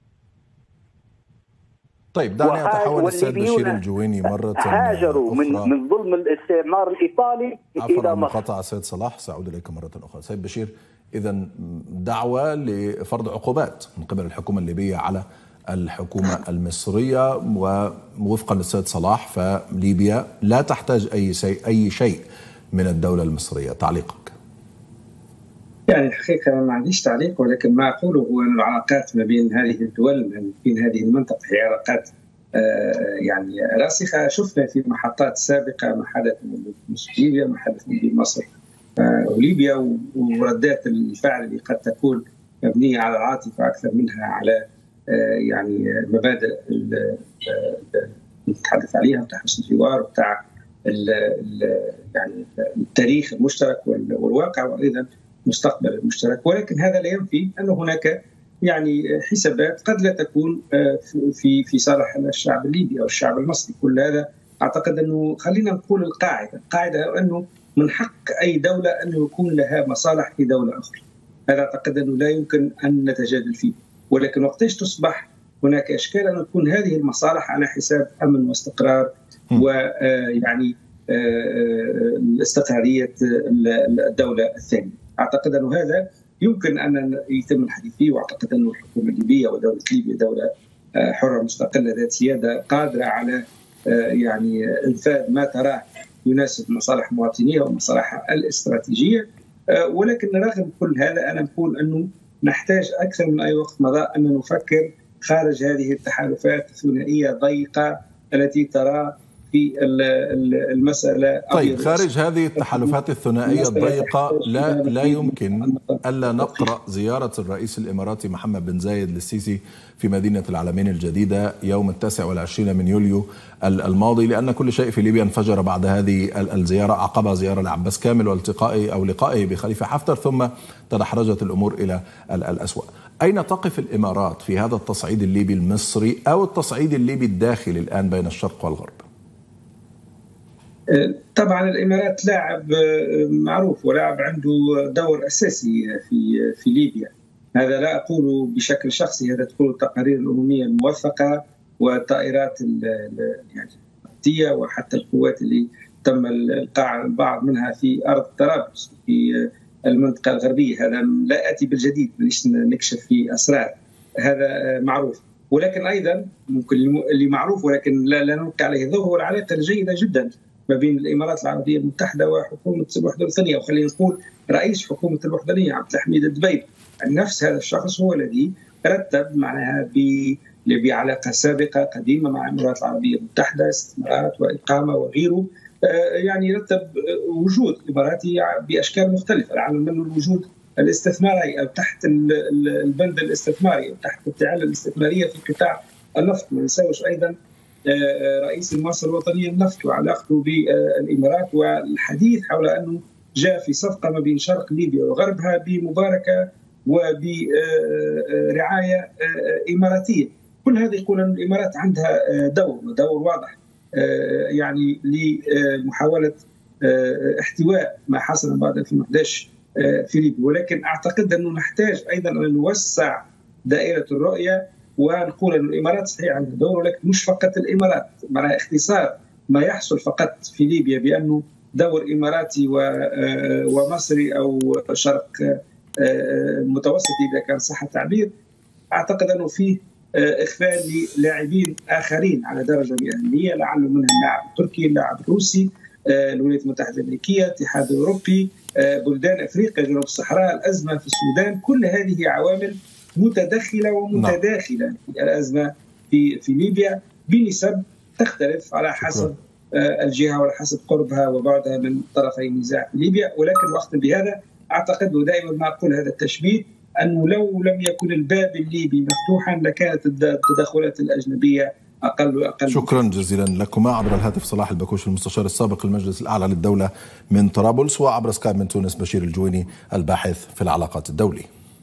طيب دعني اتحول السيد بشير الجويني مره هاجروا من من ظلم الاستعمار الايطالي الى مصر مقاطعه السيد صلاح ساعود اليك مره اخرى سيد بشير اذا دعوه لفرض عقوبات من قبل الحكومه الليبيه على الحكومه المصريه ووفقا للسيد صلاح فليبيا لا تحتاج اي شيء اي شيء من الدولة المصرية تعليقك يعني الحقيقة ما عنديش تعليق ولكن ما أقوله هو أن العلاقات ما بين هذه الدول ما بين هذه المنطقة هي علاقات يعني راسخة شفنا في محطات سابقة ما حدث في ليبيا ما حدث في مصر وليبيا وردات الفعل اللي قد تكون مبنية على العاطفة أكثر منها على يعني مبادئ نتحدث عليها بتاع حسن الجوار وبتاع يعني التاريخ المشترك والواقع وايضا المستقبل المشترك ولكن هذا لا ينفي ان هناك يعني حسابات قد لا تكون في في صالح الشعب الليبي او الشعب المصري كل هذا اعتقد انه خلينا نقول القاعده القاعده انه من حق اي دوله انه يكون لها مصالح في دوله اخرى هذا اعتقد انه لا يمكن ان نتجادل فيه ولكن وقتاش تصبح هناك اشكال ان تكون هذه المصالح على حساب امن واستقرار ويعني استقراريه الدوله الثانيه. اعتقد انه هذا يمكن ان يتم الحديث فيه واعتقد انه الحكومه الليبيه ودوله ليبيا دوله حره مستقله ذات سياده قادره على يعني انفاذ ما تراه يناسب مصالح مواطنيها ومصالحها الاستراتيجيه ولكن رغم كل هذا انا نقول انه نحتاج اكثر من اي وقت مضى ان نفكر خارج هذه التحالفات الثنائيه الضيقه التي ترى في المسألة طيب خارج هذه التحالفات الثنائية الضيقة لا لا يمكن ألا نقرأ زيارة الرئيس الإماراتي محمد بن زايد للسيسي في مدينة العالمين الجديدة يوم التاسع والعشرين من يوليو الماضي لأن كل شيء في ليبيا انفجر بعد هذه الزيارة عقبها زيارة لعباس كامل والتقائه أو لقائه بخليفة حفتر ثم تدحرجت الأمور إلى الأسوأ أين تقف الإمارات في هذا التصعيد الليبي المصري أو التصعيد الليبي الداخلي الآن بين الشرق والغرب طبعا الامارات لاعب معروف ولاعب عنده دور اساسي في في ليبيا هذا لا اقوله بشكل شخصي هذا تقول التقارير الامميه الموثقه والطائرات يعني القدسيه وحتى القوات اللي تم القاع البعض منها في ارض طرابلس في المنطقه الغربيه هذا لا اتي بالجديد مانيش نكشف في اسرار هذا معروف ولكن ايضا ممكن اللي معروف ولكن لا, لا نلقي عليه الضوء هو العلاقه الجيده جدا ما بين الامارات العربيه المتحده وحكومه الوحده الوطنيه وخلينا نقول رئيس حكومه الوحده الوطنيه عبد الحميد الدبيب نفس هذا الشخص هو الذي رتب معناها بعلاقه سابقه قديمه مع الامارات العربيه المتحده استثمارات واقامه وغيره يعني رتب وجود اماراتي باشكال مختلفه العمل منه الوجود الاستثماري او تحت البند الاستثماري او تحت التعالى الاستثماريه في قطاع النفط ما نساوش ايضا رئيس المؤسسه الوطنيه للنفط وعلاقته بالامارات والحديث حول انه جاء في صفقه ما بين شرق ليبيا وغربها بمباركه وبرعايه اماراتيه كل هذا يقول ان الامارات عندها دور ودور واضح يعني لمحاوله احتواء ما حصل بعد 2011 في ليبيا ولكن اعتقد انه نحتاج ايضا ان نوسع دائره الرؤيه ونقول ان الامارات صحيح عندها دور ولكن مش فقط الامارات مع اختصار ما يحصل فقط في ليبيا بانه دور اماراتي ومصري او شرق متوسطي اذا كان صح التعبير اعتقد انه فيه اخفاء للاعبين اخرين على درجه من الاهميه لعل منهم اللاعب التركي اللاعب الروسي الولايات المتحده الامريكيه الاتحاد الاوروبي بلدان افريقيا جنوب الصحراء الازمه في السودان كل هذه عوامل متدخله ومتداخله في الازمه في في ليبيا بنسب تختلف على حسب الجهه وعلى حسب قربها وبعدها من طرفي النزاع في ليبيا ولكن وقتا بهذا اعتقد ودائما ما اقول هذا التشبيه انه لو لم يكن الباب الليبي مفتوحا لكانت التدخلات الاجنبيه اقل واقل شكرا جزيلا لكما عبر الهاتف صلاح البكوش المستشار السابق للمجلس الاعلى للدوله من طرابلس وعبر سكايب من تونس بشير الجويني الباحث في العلاقات الدوليه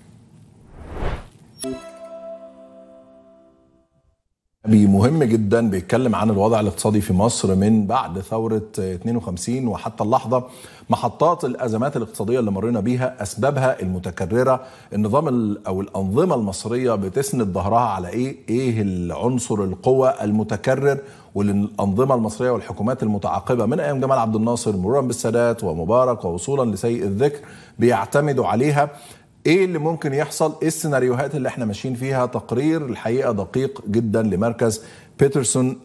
مهم جدا بيتكلم عن الوضع الاقتصادي في مصر من بعد ثورة 52 وحتى اللحظة محطات الأزمات الاقتصادية اللي مرينا بيها أسبابها المتكررة النظام أو الأنظمة المصرية بتسند ظهرها على إيه؟ إيه العنصر القوة المتكرر والأنظمة المصرية والحكومات المتعاقبة من أيام جمال عبد الناصر مرورا بالسادات ومبارك ووصولا لسيء الذكر بيعتمدوا عليها ايه اللي ممكن يحصل ايه السيناريوهات اللي احنا ماشيين فيها تقرير الحقيقه دقيق جدا لمركز بيترسون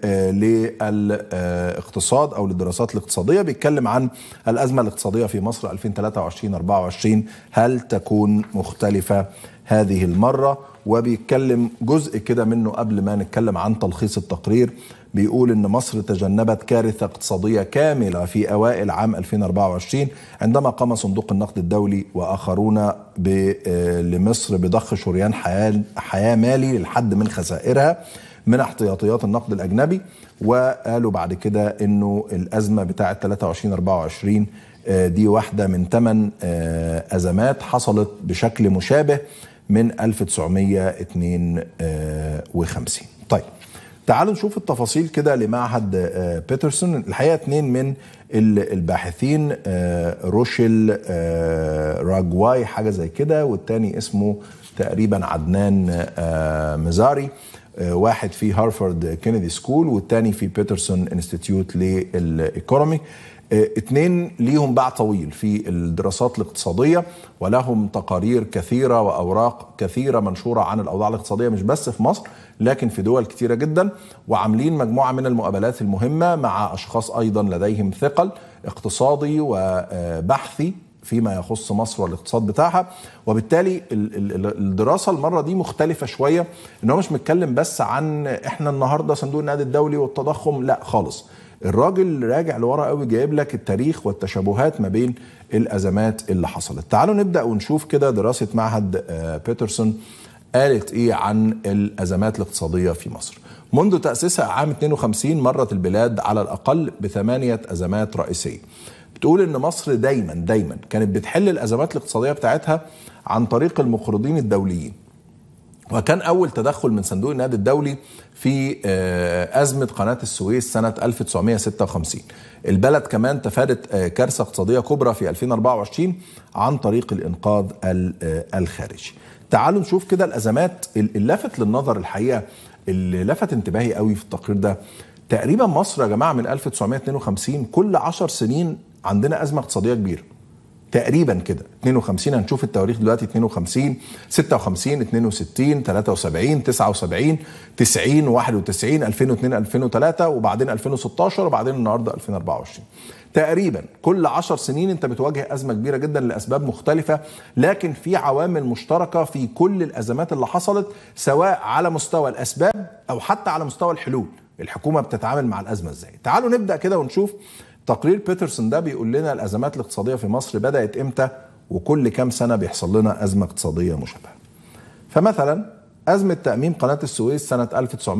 للاقتصاد او للدراسات الاقتصاديه بيتكلم عن الازمه الاقتصاديه في مصر 2023 24 هل تكون مختلفه هذه المره وبيتكلم جزء كده منه قبل ما نتكلم عن تلخيص التقرير بيقول ان مصر تجنبت كارثه اقتصاديه كامله في اوائل عام 2024 عندما قام صندوق النقد الدولي واخرون لمصر بضخ شريان حياه حياه مالي للحد من خسائرها من احتياطيات النقد الاجنبي وقالوا بعد كده انه الازمه بتاعه 23 24 دي واحده من ثمان ازمات حصلت بشكل مشابه من 1952 طيب تعالوا نشوف التفاصيل كده لمعهد بيترسون الحقيقه اثنين من الباحثين روشيل راجواي حاجه زي كده والتاني اسمه تقريبا عدنان مزاري واحد في هارفارد كينيدي سكول والتاني في بيترسون انستيتيوت للايكونومي اثنين ليهم باع طويل في الدراسات الاقتصادية ولهم تقارير كثيرة وأوراق كثيرة منشورة عن الأوضاع الاقتصادية مش بس في مصر لكن في دول كثيرة جدا وعاملين مجموعة من المقابلات المهمة مع أشخاص أيضا لديهم ثقل اقتصادي وبحثي فيما يخص مصر والاقتصاد بتاعها وبالتالي الدراسة المرة دي مختلفة شوية ان هو مش متكلم بس عن احنا النهاردة صندوق النقد الدولي والتضخم لا خالص الراجل راجع لورا قوي جايب لك التاريخ والتشابهات ما بين الازمات اللي حصلت تعالوا نبدا ونشوف كده دراسه معهد بيترسون قالت ايه عن الازمات الاقتصاديه في مصر منذ تاسيسها عام 52 مرت البلاد على الاقل بثمانيه ازمات رئيسيه بتقول ان مصر دايما دايما كانت بتحل الازمات الاقتصاديه بتاعتها عن طريق المقرضين الدوليين وكان أول تدخل من صندوق النقد الدولي في أزمة قناة السويس سنة 1956 البلد كمان تفادت كارثة اقتصادية كبرى في 2024 عن طريق الإنقاذ الخارجي تعالوا نشوف كده الأزمات اللافت للنظر الحقيقة اللي لفت انتباهي قوي في التقرير ده تقريبا مصر يا جماعة من 1952 كل 10 سنين عندنا أزمة اقتصادية كبيرة تقريبا كده 52 هنشوف التواريخ دلوقتي 52 56 62 73 79 90 91 2002 2003 وبعدين 2016 وبعدين النهارده 2024 تقريبا كل 10 سنين انت بتواجه ازمه كبيره جدا لاسباب مختلفه لكن في عوامل مشتركه في كل الازمات اللي حصلت سواء على مستوى الاسباب او حتى على مستوى الحلول الحكومه بتتعامل مع الازمه ازاي تعالوا نبدا كده ونشوف تقرير بيترسون ده بيقول لنا الازمات الاقتصاديه في مصر بدات امتى وكل كام سنه بيحصل لنا ازمه اقتصاديه مشابهه. فمثلا ازمه تاميم قناه السويس سنه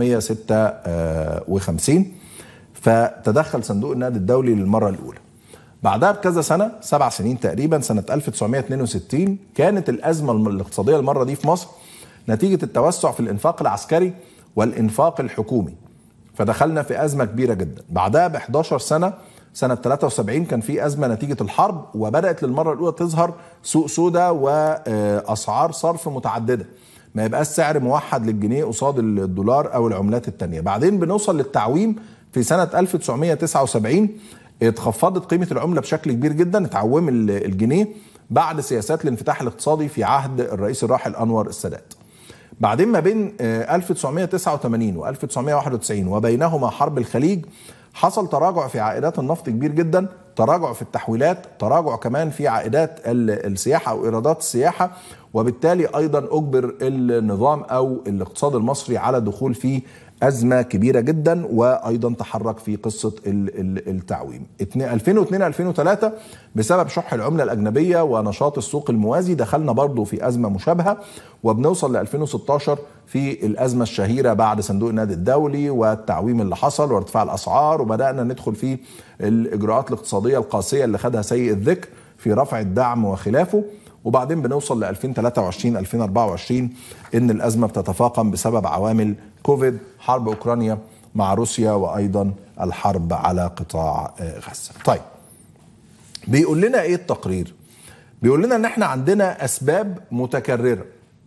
1956 فتدخل صندوق النقد الدولي للمره الاولى. بعدها بكذا سنه سبع سنين تقريبا سنه 1962 كانت الازمه الاقتصاديه المره دي في مصر نتيجه التوسع في الانفاق العسكري والانفاق الحكومي. فدخلنا في ازمه كبيره جدا. بعدها ب 11 سنه سنة 73 كان في أزمة نتيجة الحرب وبدأت للمرة الأولى تظهر سوق سوداء وأسعار صرف متعددة ما يبقاش سعر موحد للجنيه قصاد الدولار أو العملات التانية بعدين بنوصل للتعويم في سنة 1979 اتخفضت قيمه العمله بشكل كبير جدا اتعوم ال- الجنيه بعد سياسات الانفتاح الاقتصادي في عهد الرئيس الراحل انور السادات بعدين ما بين آه، 1989 و 1991 وبينهما حرب الخليج حصل تراجع في عائدات النفط كبير جدا تراجع في التحويلات تراجع كمان في عائدات ال- السياحة أو إيرادات السياحة وبالتالي أيضا أجبر النظام أو الاقتصاد المصري على دخول في أزمة كبيرة جدا وأيضا تحرك في قصة ال- ال- التعويم 2002-2003 بسبب شح العملة الأجنبية ونشاط السوق الموازي دخلنا برضو في أزمة مشابهة وبنوصل ل 2016 في الأزمة الشهيرة بعد صندوق النقد الدولي والتعويم اللي حصل وارتفاع الأسعار وبدأنا ندخل في الإجراءات الاقتصادية القاسية اللي خدها سيء الذكر في رفع الدعم وخلافه وبعدين بنوصل ل 2023 2024 ان الازمه بتتفاقم بسبب عوامل كوفيد حرب اوكرانيا مع روسيا وايضا الحرب على قطاع آه، غزه. طيب بيقول لنا ايه التقرير؟ بيقول لنا ان احنا عندنا اسباب متكرره.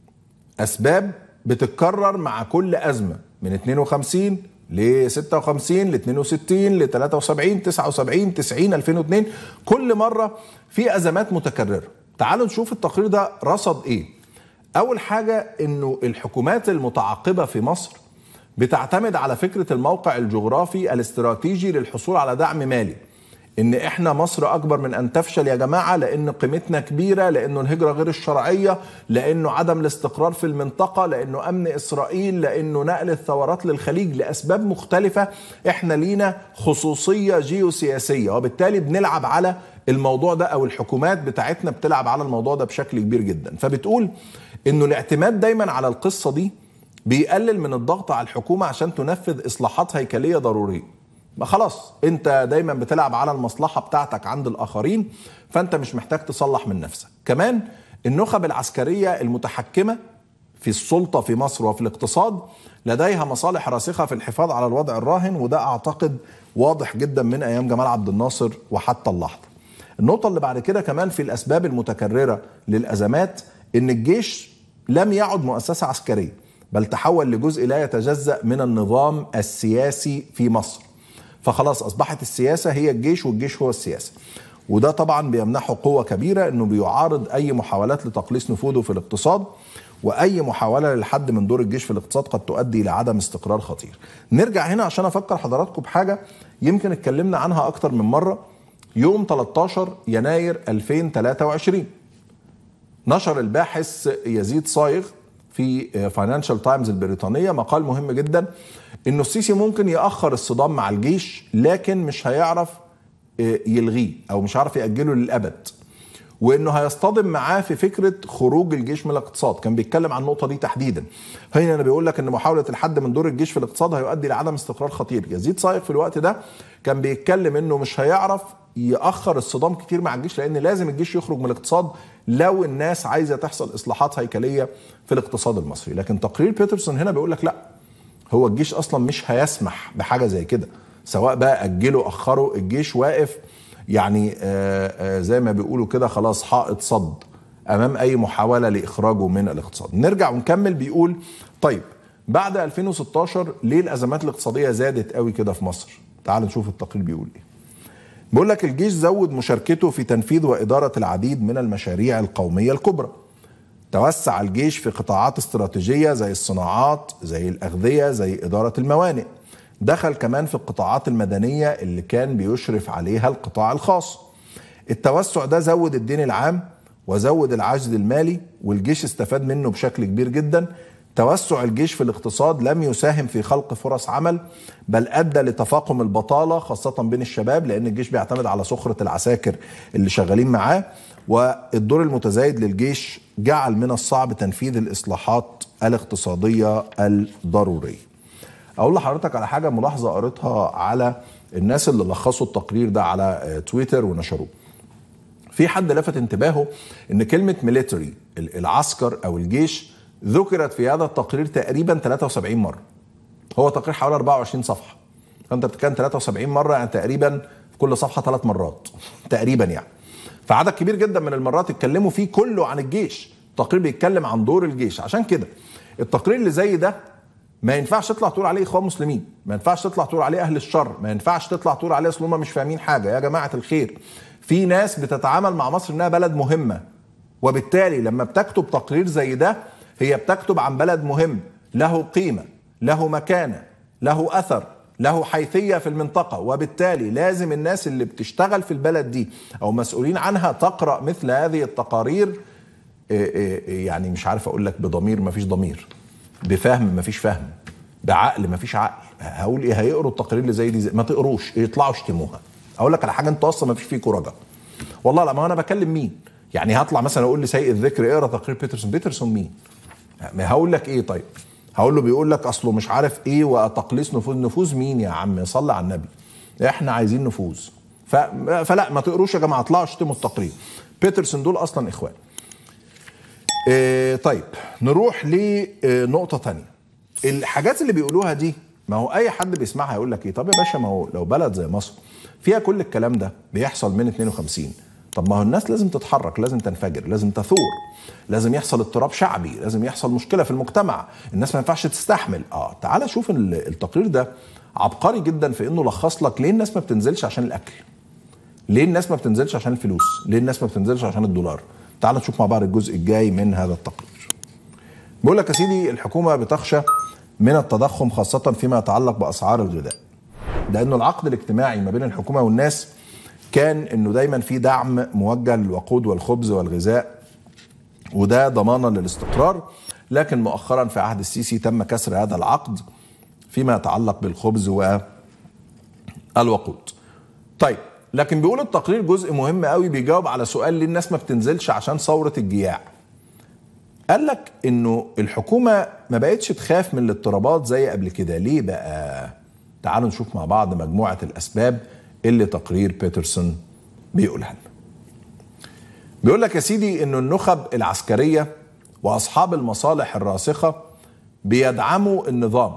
اسباب بتتكرر مع كل ازمه من 52 ل 56 ل 62 ل 73 79 90 2002 كل مره في ازمات متكرره. تعالوا نشوف التقرير ده رصد ايه. اول حاجه انه الحكومات المتعاقبه في مصر بتعتمد على فكره الموقع الجغرافي الاستراتيجي للحصول على دعم مالي. ان احنا مصر اكبر من ان تفشل يا جماعه لان قيمتنا كبيره لانه الهجره غير الشرعيه لانه عدم الاستقرار في المنطقه لانه امن اسرائيل لانه نقل الثورات للخليج لاسباب مختلفه احنا لينا خصوصيه جيوسياسيه وبالتالي بنلعب على الموضوع ده او الحكومات بتاعتنا بتلعب على الموضوع ده بشكل كبير جدا فبتقول انه الاعتماد دايما على القصه دي بيقلل من الضغط على الحكومه عشان تنفذ اصلاحات هيكليه ضروريه ما خلاص انت دايما بتلعب على المصلحه بتاعتك عند الاخرين فانت مش محتاج تصلح من نفسك كمان النخب العسكريه المتحكمه في السلطه في مصر وفي الاقتصاد لديها مصالح راسخه في الحفاظ على الوضع الراهن وده اعتقد واضح جدا من ايام جمال عبد الناصر وحتى اللحظه النقطه اللي بعد كده كمان في الاسباب المتكرره للازمات ان الجيش لم يعد مؤسسه عسكريه بل تحول لجزء لا يتجزا من النظام السياسي في مصر فخلاص اصبحت السياسه هي الجيش والجيش هو السياسه وده طبعا بيمنحه قوه كبيره انه بيعارض اي محاولات لتقليص نفوذه في الاقتصاد واي محاوله للحد من دور الجيش في الاقتصاد قد تؤدي الى عدم استقرار خطير. نرجع هنا عشان افكر حضراتكم بحاجه يمكن اتكلمنا عنها اكتر من مره يوم 13 يناير 2023 نشر الباحث يزيد صايغ في فاينانشال تايمز البريطانيه مقال مهم جدا انه السيسي ممكن ياخر الصدام مع الجيش لكن مش هيعرف يلغيه او مش هيعرف ياجله للابد وانه هيصطدم معاه في فكره خروج الجيش من الاقتصاد كان بيتكلم عن النقطه دي تحديدا هنا انا بيقول لك ان محاوله الحد من دور الجيش في الاقتصاد هيؤدي لعدم استقرار خطير يزيد صايغ في الوقت ده كان بيتكلم انه مش هيعرف ياخر الصدام كتير مع الجيش لان لازم الجيش يخرج من الاقتصاد لو الناس عايزه تحصل اصلاحات هيكليه في الاقتصاد المصري لكن تقرير بيترسون هنا بيقول لك لا هو الجيش اصلا مش هيسمح بحاجه زي كده سواء بقى اجله اخره الجيش واقف يعني آآ آآ زي ما بيقولوا كده خلاص حائط صد امام اي محاوله لاخراجه من الاقتصاد نرجع ونكمل بيقول طيب بعد 2016 ليه الازمات الاقتصاديه زادت قوي كده في مصر تعال نشوف التقرير بيقول ايه بيقول لك الجيش زود مشاركته في تنفيذ واداره العديد من المشاريع القوميه الكبرى توسع الجيش في قطاعات استراتيجيه زي الصناعات زي الاغذيه زي اداره الموانئ دخل كمان في القطاعات المدنيه اللي كان بيشرف عليها القطاع الخاص التوسع ده زود الدين العام وزود العجز المالي والجيش استفاد منه بشكل كبير جدا توسع الجيش في الاقتصاد لم يساهم في خلق فرص عمل بل ادى لتفاقم البطاله خاصه بين الشباب لان الجيش بيعتمد على سخره العساكر اللي شغالين معاه والدور المتزايد للجيش جعل من الصعب تنفيذ الاصلاحات الاقتصاديه الضروريه. اقول لحضرتك على حاجه ملاحظه قريتها على الناس اللي لخصوا التقرير ده على تويتر ونشروه. في حد لفت انتباهه ان كلمه ميليتري العسكر او الجيش ذكرت في هذا التقرير تقريبا 73 مره. هو تقرير حوالي 24 صفحه. فانت بتتكلم 73 مره يعني تقريبا في كل صفحه ثلاث مرات تقريبا يعني. فعدد كبير جدا من المرات اتكلموا فيه كله عن الجيش. التقرير بيتكلم عن دور الجيش عشان كده التقرير اللي زي ده ما ينفعش تطلع تقول عليه اخوان مسلمين ما ينفعش تطلع تقول عليه اهل الشر ما ينفعش تطلع تقول عليه اصل هم مش فاهمين حاجه يا جماعه الخير في ناس بتتعامل مع مصر انها بلد مهمه وبالتالي لما بتكتب تقرير زي ده هي بتكتب عن بلد مهم له قيمه له مكانه له اثر له حيثيه في المنطقه وبالتالي لازم الناس اللي بتشتغل في البلد دي او مسؤولين عنها تقرا مثل هذه التقارير إيه إيه يعني مش عارف اقول لك بضمير ما فيش ضمير بفهم ما فيش فهم بعقل ما فيش عقل هقول ايه هيقروا التقارير اللي زي دي زي ما تقروش يطلعوا اشتموها اقول لك على حاجه انتوا اصلا ما فيش فيكم رجا والله لا ما انا بكلم مين يعني هطلع مثلا اقول لسيء الذكر اقرا تقرير بيترسون بيترسون مين ما هقول لك ايه طيب هقول له بيقول لك اصله مش عارف ايه وتقليص نفوذ نفوذ مين يا عم صلي على النبي احنا عايزين نفوذ ف... فلا ما تقروش يا جماعه اطلعوا اشتموا التقرير بيترسون دول اصلا اخوان إيه طيب نروح لنقطه تانية الحاجات اللي بيقولوها دي ما هو اي حد بيسمعها يقول لك ايه طب يا باشا ما هو لو بلد زي مصر فيها كل الكلام ده بيحصل من 52 طب ما هو الناس لازم تتحرك لازم تنفجر لازم تثور لازم يحصل اضطراب شعبي لازم يحصل مشكله في المجتمع الناس ما ينفعش تستحمل اه تعال شوف التقرير ده عبقري جدا في انه لخص لك ليه الناس ما بتنزلش عشان الاكل ليه الناس ما بتنزلش عشان الفلوس ليه الناس ما بتنزلش عشان الدولار تعال نشوف مع بعض الجزء الجاي من هذا التقرير بيقول لك يا سيدي الحكومه بتخشى من التضخم خاصه فيما يتعلق باسعار الغذاء لانه العقد الاجتماعي ما بين الحكومه والناس كان انه دايما في دعم موجه للوقود والخبز والغذاء وده ضمانا للاستقرار لكن مؤخرا في عهد السيسي تم كسر هذا العقد فيما يتعلق بالخبز والوقود طيب لكن بيقول التقرير جزء مهم قوي بيجاوب على سؤال ليه الناس ما بتنزلش عشان ثوره الجياع قال لك انه الحكومه ما بقتش تخاف من الاضطرابات زي قبل كده ليه بقى تعالوا نشوف مع بعض مجموعه الاسباب اللي تقرير بيترسون بيقولها لنا بيقول لك يا سيدي انه النخب العسكريه واصحاب المصالح الراسخه بيدعموا النظام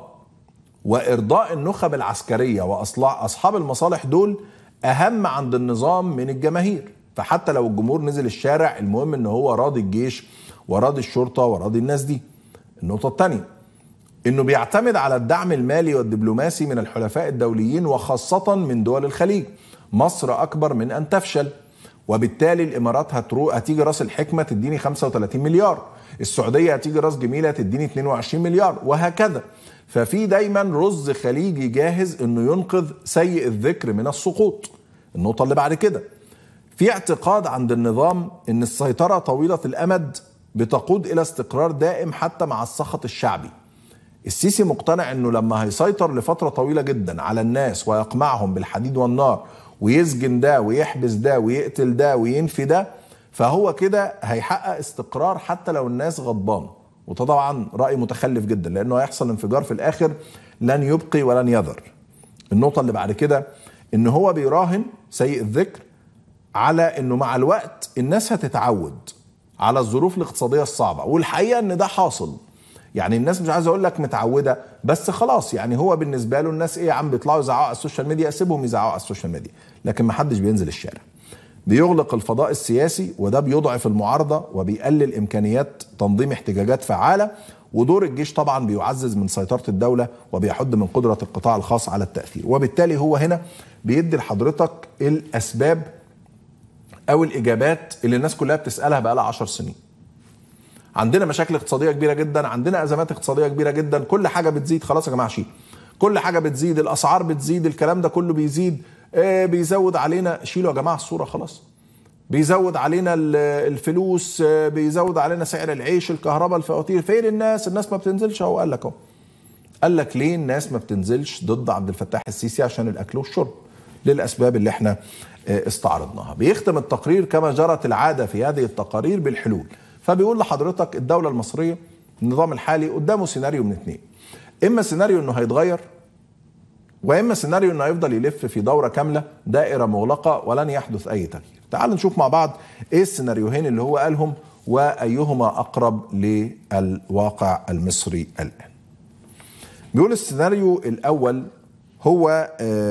وارضاء النخب العسكريه واصحاب المصالح دول اهم عند النظام من الجماهير فحتى لو الجمهور نزل الشارع المهم ان هو راضي الجيش وراضي الشرطه وراضي الناس دي النقطه الثانيه انه بيعتمد على الدعم المالي والدبلوماسي من الحلفاء الدوليين وخاصه من دول الخليج مصر اكبر من ان تفشل وبالتالي الامارات هتروح هتيجي راس الحكمه تديني 35 مليار السعوديه هتيجي راس جميله تديني 22 مليار وهكذا ففي دايما رز خليجي جاهز انه ينقذ سيء الذكر من السقوط النقطه اللي بعد كده في اعتقاد عند النظام ان السيطره طويله الامد بتقود الى استقرار دائم حتى مع السخط الشعبي السيسي مقتنع انه لما هيسيطر لفتره طويله جدا على الناس ويقمعهم بالحديد والنار ويسجن ده ويحبس ده ويقتل ده وينفي ده فهو كده هيحقق استقرار حتى لو الناس غضبانه وده طبعا راي متخلف جدا لانه هيحصل انفجار في الاخر لن يبقي ولن يذر النقطه اللي بعد كده ان هو بيراهن سيء الذكر على انه مع الوقت الناس هتتعود على الظروف الاقتصاديه الصعبه والحقيقه ان ده حاصل يعني الناس مش عايز اقول لك متعوده بس خلاص يعني هو بالنسبه له الناس ايه يا عم بيطلعوا يزعقوا على السوشيال ميديا سيبهم يزعقوا على السوشيال ميديا لكن ما حدش بينزل الشارع بيغلق الفضاء السياسي وده بيضعف المعارضه وبيقلل امكانيات تنظيم احتجاجات فعاله ودور الجيش طبعا بيعزز من سيطره الدوله وبيحد من قدره القطاع الخاص على التاثير وبالتالي هو هنا بيدي لحضرتك الاسباب او الاجابات اللي الناس كلها بتسالها بقى لها 10 سنين عندنا مشاكل اقتصاديه كبيره جدا عندنا ازمات اقتصاديه كبيره جدا كل حاجه بتزيد خلاص يا جماعه شيل كل حاجه بتزيد الاسعار بتزيد الكلام ده كله بيزيد آه بيزود علينا شيلوا يا جماعه الصوره خلاص بيزود علينا الفلوس آه بيزود علينا سعر العيش الكهرباء الفواتير فين الناس الناس ما بتنزلش اهو قال لك اهو قال لك ليه الناس ما بتنزلش ضد عبد الفتاح السيسي عشان الاكل والشرب للاسباب اللي احنا آه استعرضناها بيختم التقرير كما جرت العاده في هذه التقارير بالحلول فبيقول لحضرتك الدوله المصريه النظام الحالي قدامه سيناريو من اثنين اما سيناريو انه هيتغير واما سيناريو انه هيفضل يلف في دوره كامله دائره مغلقه ولن يحدث اي تغيير تعال نشوف مع بعض ايه السيناريوهين اللي هو قالهم وايهما اقرب للواقع المصري الان بيقول السيناريو الاول هو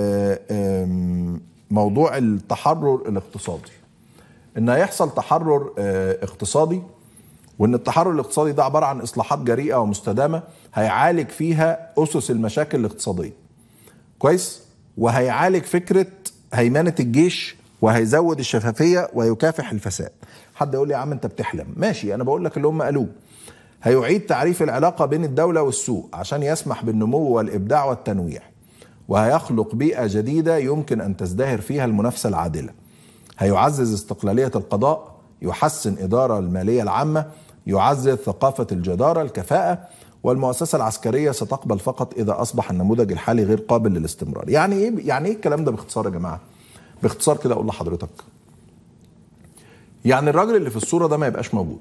موضوع التحرر الاقتصادي ان هيحصل تحرر اقتصادي وان التحرر الاقتصادي ده عباره عن اصلاحات جريئه ومستدامه هيعالج فيها اسس المشاكل الاقتصاديه كويس وهيعالج فكره هيمنه الجيش وهيزود الشفافيه ويكافح الفساد حد يقول لي يا عم انت بتحلم ماشي انا بقول لك اللي هم قالوه هيعيد تعريف العلاقه بين الدوله والسوق عشان يسمح بالنمو والابداع والتنويع وهيخلق بيئه جديده يمكن ان تزدهر فيها المنافسه العادله هيعزز استقلاليه القضاء يحسن اداره الماليه العامه يعزز ثقافه الجداره الكفاءه والمؤسسه العسكريه ستقبل فقط اذا اصبح النموذج الحالي غير قابل للاستمرار يعني ايه يعني ايه الكلام ده باختصار يا جماعه باختصار كده اقول لحضرتك يعني الراجل اللي في الصوره ده ما يبقاش موجود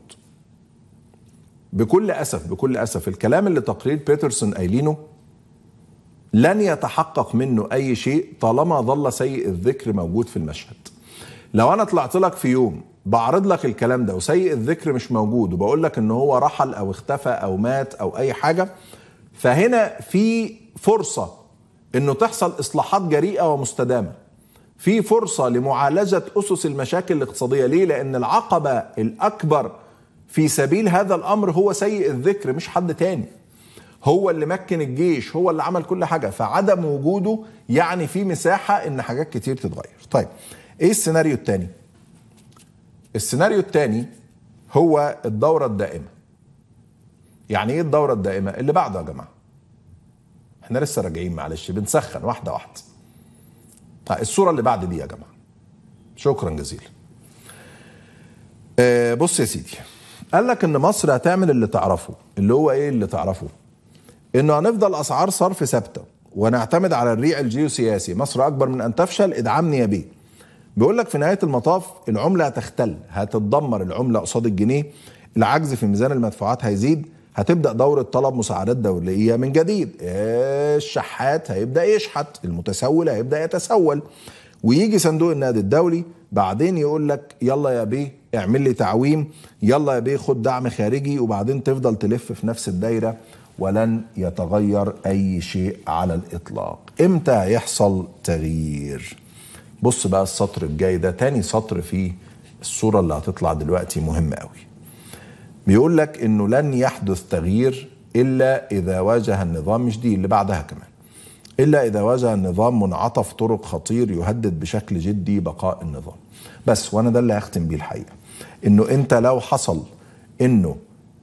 بكل اسف بكل اسف الكلام اللي تقرير بيترسون قايلينه لن يتحقق منه اي شيء طالما ظل سيء الذكر موجود في المشهد لو انا طلعت لك في يوم بعرض لك الكلام ده وسيء الذكر مش موجود وبقول لك ان هو رحل او اختفى او مات او اي حاجه فهنا في فرصه انه تحصل اصلاحات جريئه ومستدامه في فرصه لمعالجه اسس المشاكل الاقتصاديه ليه لان العقبه الاكبر في سبيل هذا الامر هو سيء الذكر مش حد تاني هو اللي مكن الجيش هو اللي عمل كل حاجه فعدم وجوده يعني في مساحه ان حاجات كتير تتغير طيب ايه السيناريو الثاني السيناريو الثاني هو الدوره الدائمه يعني ايه الدوره الدائمه اللي بعده يا جماعه احنا لسه راجعين معلش بنسخن واحده واحده طيب الصوره اللي بعد دي يا جماعه شكرا جزيلا آه بص يا سيدي قال لك ان مصر هتعمل اللي تعرفه اللي هو ايه اللي تعرفه انه هنفضل اسعار صرف ثابته ونعتمد على الريع الجيوسياسي مصر اكبر من ان تفشل ادعمني يا بيه بيقول لك في نهايه المطاف العمله هتختل هتتدمر العمله قصاد الجنيه العجز في ميزان المدفوعات هيزيد هتبدا دوره طلب مساعدات دوليه من جديد الشحات هيبدا يشحت المتسول هيبدا يتسول ويجي صندوق النقد الدولي بعدين يقول لك يلا يا بيه اعمل لي تعويم يلا يا بيه خد دعم خارجي وبعدين تفضل تلف في نفس الدايره ولن يتغير اي شيء على الاطلاق امتى هيحصل تغيير بص بقى السطر الجاي ده تاني سطر في الصورة اللي هتطلع دلوقتي مهم قوي بيقول لك انه لن يحدث تغيير الا اذا واجه النظام مش دي اللي بعدها كمان الا اذا واجه النظام منعطف طرق خطير يهدد بشكل جدي بقاء النظام بس وانا ده اللي هختم بيه الحقيقه انه انت لو حصل انه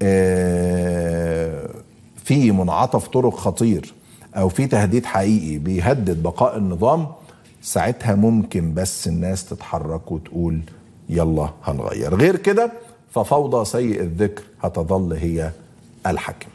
آه في منعطف طرق خطير او في تهديد حقيقي بيهدد بقاء النظام ساعتها ممكن بس الناس تتحرك وتقول يلا هنغير غير كده ففوضى سيء الذكر هتظل هي الحاكمة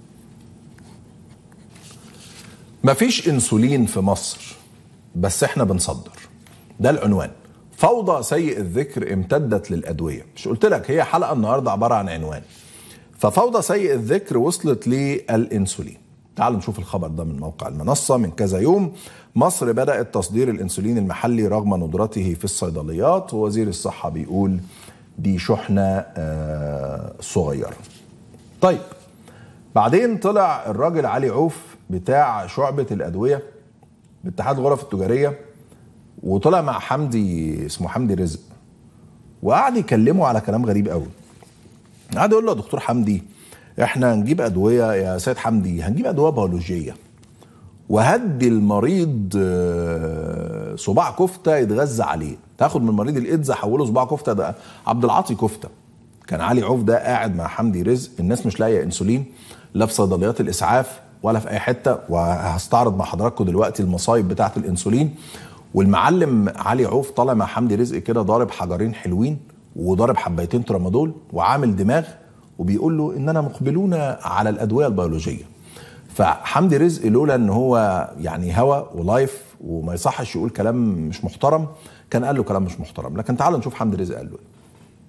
مفيش انسولين في مصر بس احنا بنصدر ده العنوان فوضى سيء الذكر امتدت للأدوية مش قلت لك هي حلقة النهاردة عبارة عن عنوان ففوضى سيء الذكر وصلت للانسولين تعالوا نشوف الخبر ده من موقع المنصة من كذا يوم مصر بدأت تصدير الأنسولين المحلي رغم ندرته في الصيدليات ووزير الصحة بيقول دي شحنة صغيرة طيب بعدين طلع الراجل علي عوف بتاع شعبة الأدوية باتحاد الغرف التجارية وطلع مع حمدي اسمه حمدي رزق وقعد يكلمه على كلام غريب قوي قعد يقول له يا دكتور حمدي احنا هنجيب ادويه يا سيد حمدي هنجيب ادويه بيولوجيه وهدي المريض صباع كفته يتغذى عليه تاخد من مريض الايدز حوله صباع كفته ده عبد العاطي كفته كان علي عوف ده قاعد مع حمدي رزق الناس مش لاقيه انسولين لا في صيدليات الاسعاف ولا في اي حته وهستعرض مع حضراتكم دلوقتي المصايب بتاعه الانسولين والمعلم علي عوف طالع مع حمدي رزق كده ضارب حجرين حلوين وضارب حبيتين ترامادول وعامل دماغ وبيقول له اننا مقبلون على الادويه البيولوجيه فحمدي رزق لولا ان هو يعني هوا ولايف وما يصحش يقول كلام مش محترم كان قال له كلام مش محترم لكن تعالوا نشوف حمدي رزق قال له ايه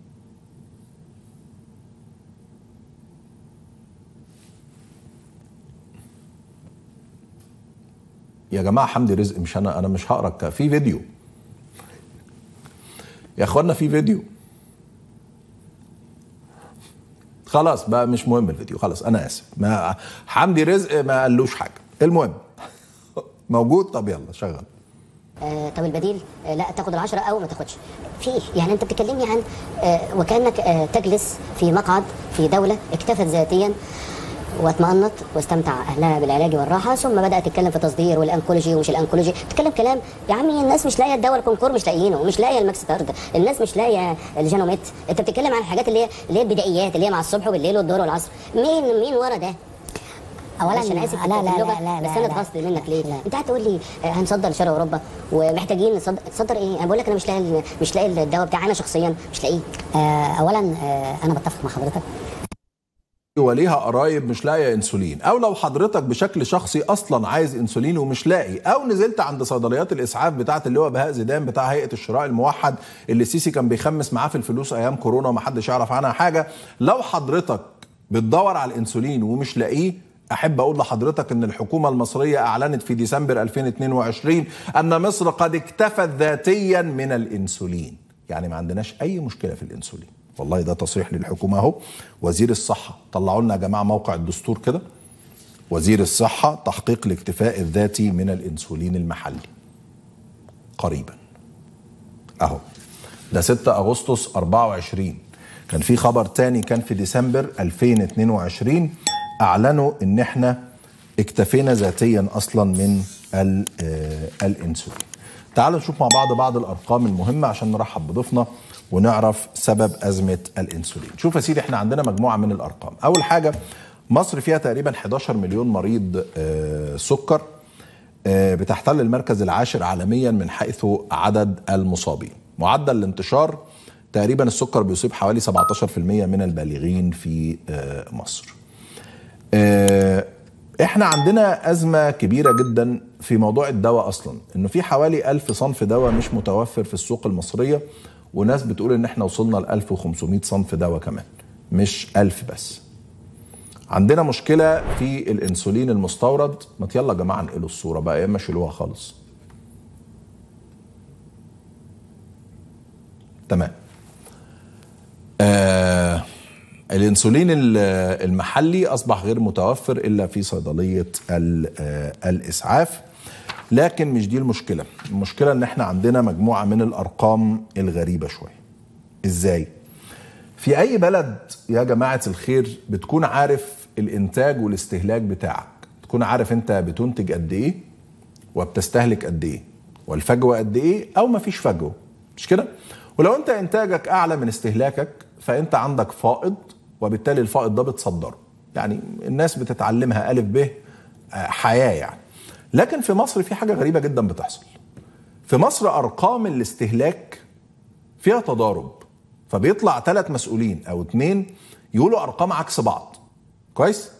يا جماعه حمدي رزق مش انا انا مش هقرا في فيديو يا اخوانا في فيديو خلاص بقى مش مهم الفيديو خلاص انا اسف ما حمدي رزق ما قالوش حاجه المهم موجود طب يلا شغل آه طب البديل آه لا تاخد العشرة او ما تاخدش في إيه؟ يعني انت بتكلمني عن آه وكانك آه تجلس في مقعد في دوله اكتفت ذاتيا واطمأنت واستمتع اهلها بالعلاج والراحه ثم بدات تتكلم في التصدير والانكولوجي ومش الانكولوجي تتكلم كلام يا عمي الناس مش لاقيه الدواء الكونكور مش لاقيينه ومش لاقيه الماكس تارد الناس مش لاقيه الجانوميت انت بتتكلم عن الحاجات اللي هي اللي هي البدائيات اللي هي مع الصبح وبالليل والظهر والعصر مين مين ورا ده اولا معلش انا اسف لا لا في لا اللغة، لا بس لا انا لا. اتغصت منك ليه؟ لا. انت قاعد تقول لي آه، هنصدر لشرق اوروبا ومحتاجين نصدر تصدر ايه؟ انا بقول لك انا مش لاقي مش لاقي الدواء بتاعي انا شخصيا مش لاقيه آه، اولا آه، انا بتفق مع حضرتك وليها قرايب مش لاقيه انسولين او لو حضرتك بشكل شخصي اصلا عايز انسولين ومش لاقي او نزلت عند صيدليات الاسعاف بتاعه اللي هو بهاء زيدان بتاع هيئه الشراء الموحد اللي السيسي كان بيخمس معاه في الفلوس ايام كورونا ومحدش يعرف عنها حاجه لو حضرتك بتدور على الانسولين ومش لاقيه احب اقول لحضرتك ان الحكومه المصريه اعلنت في ديسمبر 2022 ان مصر قد اكتفت ذاتيا من الانسولين يعني ما عندناش اي مشكله في الانسولين والله ده تصريح للحكومه اهو وزير الصحه طلعوا لنا يا جماعه موقع الدستور كده وزير الصحه تحقيق الاكتفاء الذاتي من الانسولين المحلي قريبا اهو ده 6 اغسطس 24 كان في خبر تاني كان في ديسمبر 2022 اعلنوا ان احنا اكتفينا ذاتيا اصلا من ال- آه، الانسولين تعالوا نشوف مع بعض بعض الارقام المهمه عشان نرحب بضيفنا ونعرف سبب ازمه الانسولين شوف يا سيدي احنا عندنا مجموعه من الارقام اول حاجه مصر فيها تقريبا 11 مليون مريض آه، سكر آه، بتحتل المركز العاشر عالميا من حيث عدد المصابين معدل الانتشار تقريبا السكر بيصيب حوالي 17% من البالغين في آه، مصر آه، احنا عندنا أزمة كبيرة جدا في موضوع الدواء أصلا إنه في حوالي ألف صنف دواء مش متوفر في السوق المصرية وناس بتقول إن احنا وصلنا ل 1500 صنف دواء كمان مش ألف بس عندنا مشكلة في الأنسولين المستورد ما يلا يا جماعة انقلوا الصورة بقى يا إما شيلوها خالص تمام آه الانسولين ال- المحلي اصبح غير متوفر الا في صيدليه ال- آه، الاسعاف لكن مش دي المشكله المشكله ان احنا عندنا مجموعه من الارقام الغريبه شويه ازاي في اي بلد يا جماعه الخير بتكون عارف الانتاج والاستهلاك بتاعك تكون عارف انت بتنتج قد ايه وبتستهلك قد ايه والفجوه قد ايه او مفيش فجوه مش كده ولو انت انتاجك اعلى من استهلاكك فانت عندك فائض وبالتالي الفائض ده بتصدره يعني الناس بتتعلمها الف ب آه، حياه يعني لكن في مصر في حاجه غريبه جدا بتحصل في مصر ارقام الاستهلاك فيها تضارب فبيطلع ثلاث مسؤولين او اتنين يقولوا ارقام عكس بعض كويس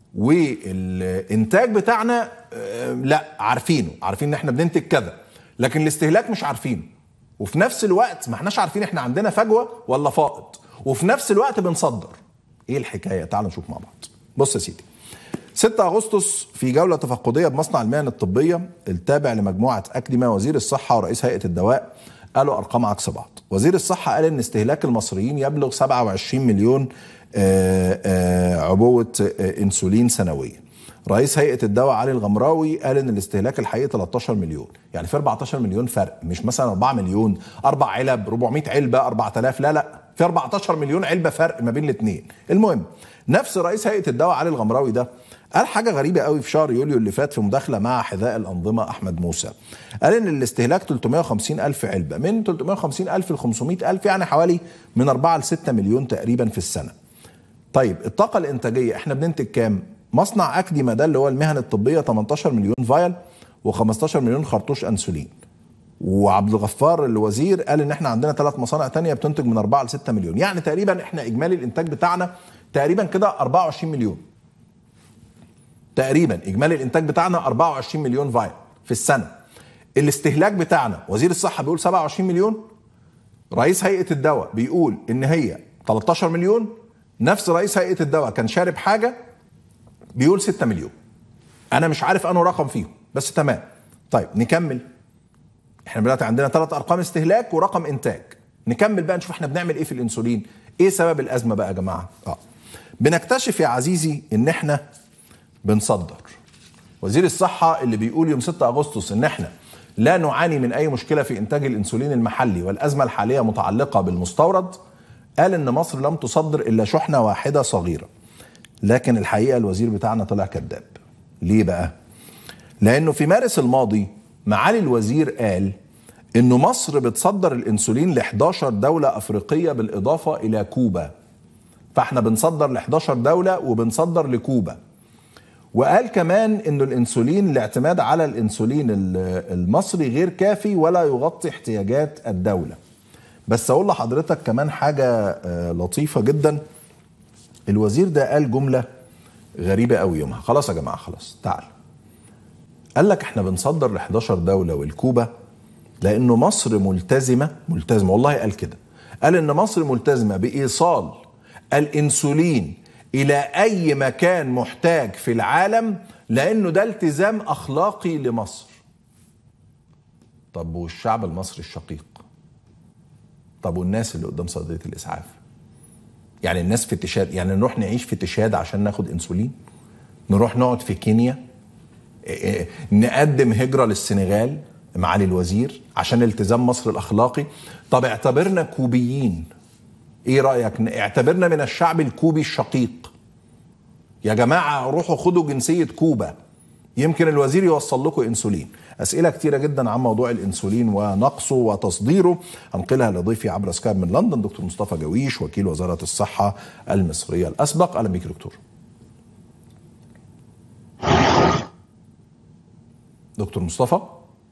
والانتاج بتاعنا آه، لا عارفينه عارفين ان احنا بننتج كذا لكن الاستهلاك مش عارفينه وفي نفس الوقت ما احناش عارفين احنا عندنا فجوه ولا فائض وفي نفس الوقت بنصدر ايه الحكايه تعالوا نشوف مع بعض بص يا سيدي 6 اغسطس في جوله تفقديه بمصنع المهن الطبيه التابع لمجموعه اكدمه وزير الصحه ورئيس هيئه الدواء قالوا ارقام عكس بعض وزير الصحه قال ان استهلاك المصريين يبلغ 27 مليون آه، آه، عبوه آه، انسولين سنويا رئيس هيئه الدواء علي الغمراوي قال ان الاستهلاك الحقيقي 13 مليون يعني في 14 مليون فرق مش مثلا 4 مليون اربع علب 400 علبه 4000 لا لا في 14 مليون علبه فرق ما بين الاثنين المهم نفس رئيس هيئه الدواء علي الغمراوي ده قال حاجه غريبه قوي في شهر يوليو اللي فات في مداخله مع حذاء الانظمه احمد موسى قال ان الاستهلاك 350 الف علبه من 350 الف ل 500 الف يعني حوالي من 4 ل 6 مليون تقريبا في السنه طيب الطاقة الإنتاجية إحنا بننتج كام؟ مصنع أكديما ده اللي هو المهن الطبية 18 مليون فايل و15 مليون خرطوش أنسولين وعبد الغفار الوزير قال إن إحنا عندنا ثلاث مصانع تانية بتنتج من 4 ل 6 مليون يعني تقريبا إحنا إجمالي الإنتاج بتاعنا تقريبا كده 24 مليون تقريبا إجمالي الإنتاج بتاعنا 24 مليون فايل في السنة الاستهلاك بتاعنا وزير الصحة بيقول 27 مليون رئيس هيئه الدواء بيقول ان هي 13 مليون نفس رئيس هيئه الدواء كان شارب حاجه بيقول 6 مليون انا مش عارف انه رقم فيهم بس تمام طيب نكمل احنا دلوقتي عندنا ثلاث ارقام استهلاك ورقم انتاج نكمل بقى نشوف احنا بنعمل ايه في الانسولين ايه سبب الازمه بقى يا جماعه اه بنكتشف يا عزيزي ان احنا بنصدر وزير الصحه اللي بيقول يوم 6 اغسطس ان احنا لا نعاني من اي مشكله في انتاج الانسولين المحلي والازمه الحاليه متعلقه بالمستورد قال ان مصر لم تصدر الا شحنه واحده صغيره لكن الحقيقه الوزير بتاعنا طلع كذاب ليه بقى لانه في مارس الماضي معالي الوزير قال انه مصر بتصدر الانسولين ل 11 دوله افريقيه بالاضافه الى كوبا فاحنا بنصدر ل 11 دوله وبنصدر لكوبا وقال كمان انه الانسولين الاعتماد على الانسولين المصري غير كافي ولا يغطي احتياجات الدوله بس اقول لحضرتك كمان حاجه لطيفه جدا الوزير ده قال جمله غريبه قوي يومها خلاص يا جماعه خلاص تعال قال لك احنا بنصدر ل 11 دوله والكوبا لانه مصر ملتزمه ملتزمه والله قال كده قال ان مصر ملتزمه بايصال الانسولين الى اي مكان محتاج في العالم لانه ده التزام اخلاقي لمصر طب والشعب المصري الشقيق طب والناس اللي قدام صيدليه الاسعاف يعني الناس في تشاد يعني نروح نعيش في تشاد عشان ناخد انسولين نروح نقعد في كينيا نقدم هجره للسنغال معالي الوزير عشان التزام مصر الاخلاقي طب اعتبرنا كوبيين ايه رايك اعتبرنا من الشعب الكوبي الشقيق يا جماعه روحوا خدوا جنسيه كوبا يمكن الوزير يوصل لكم انسولين اسئله كتيره جدا عن موضوع الانسولين ونقصه وتصديره انقلها لضيفي عبر سكايب من لندن دكتور مصطفى جويش وكيل وزاره الصحه المصريه الاسبق اهلا بك دكتور دكتور مصطفى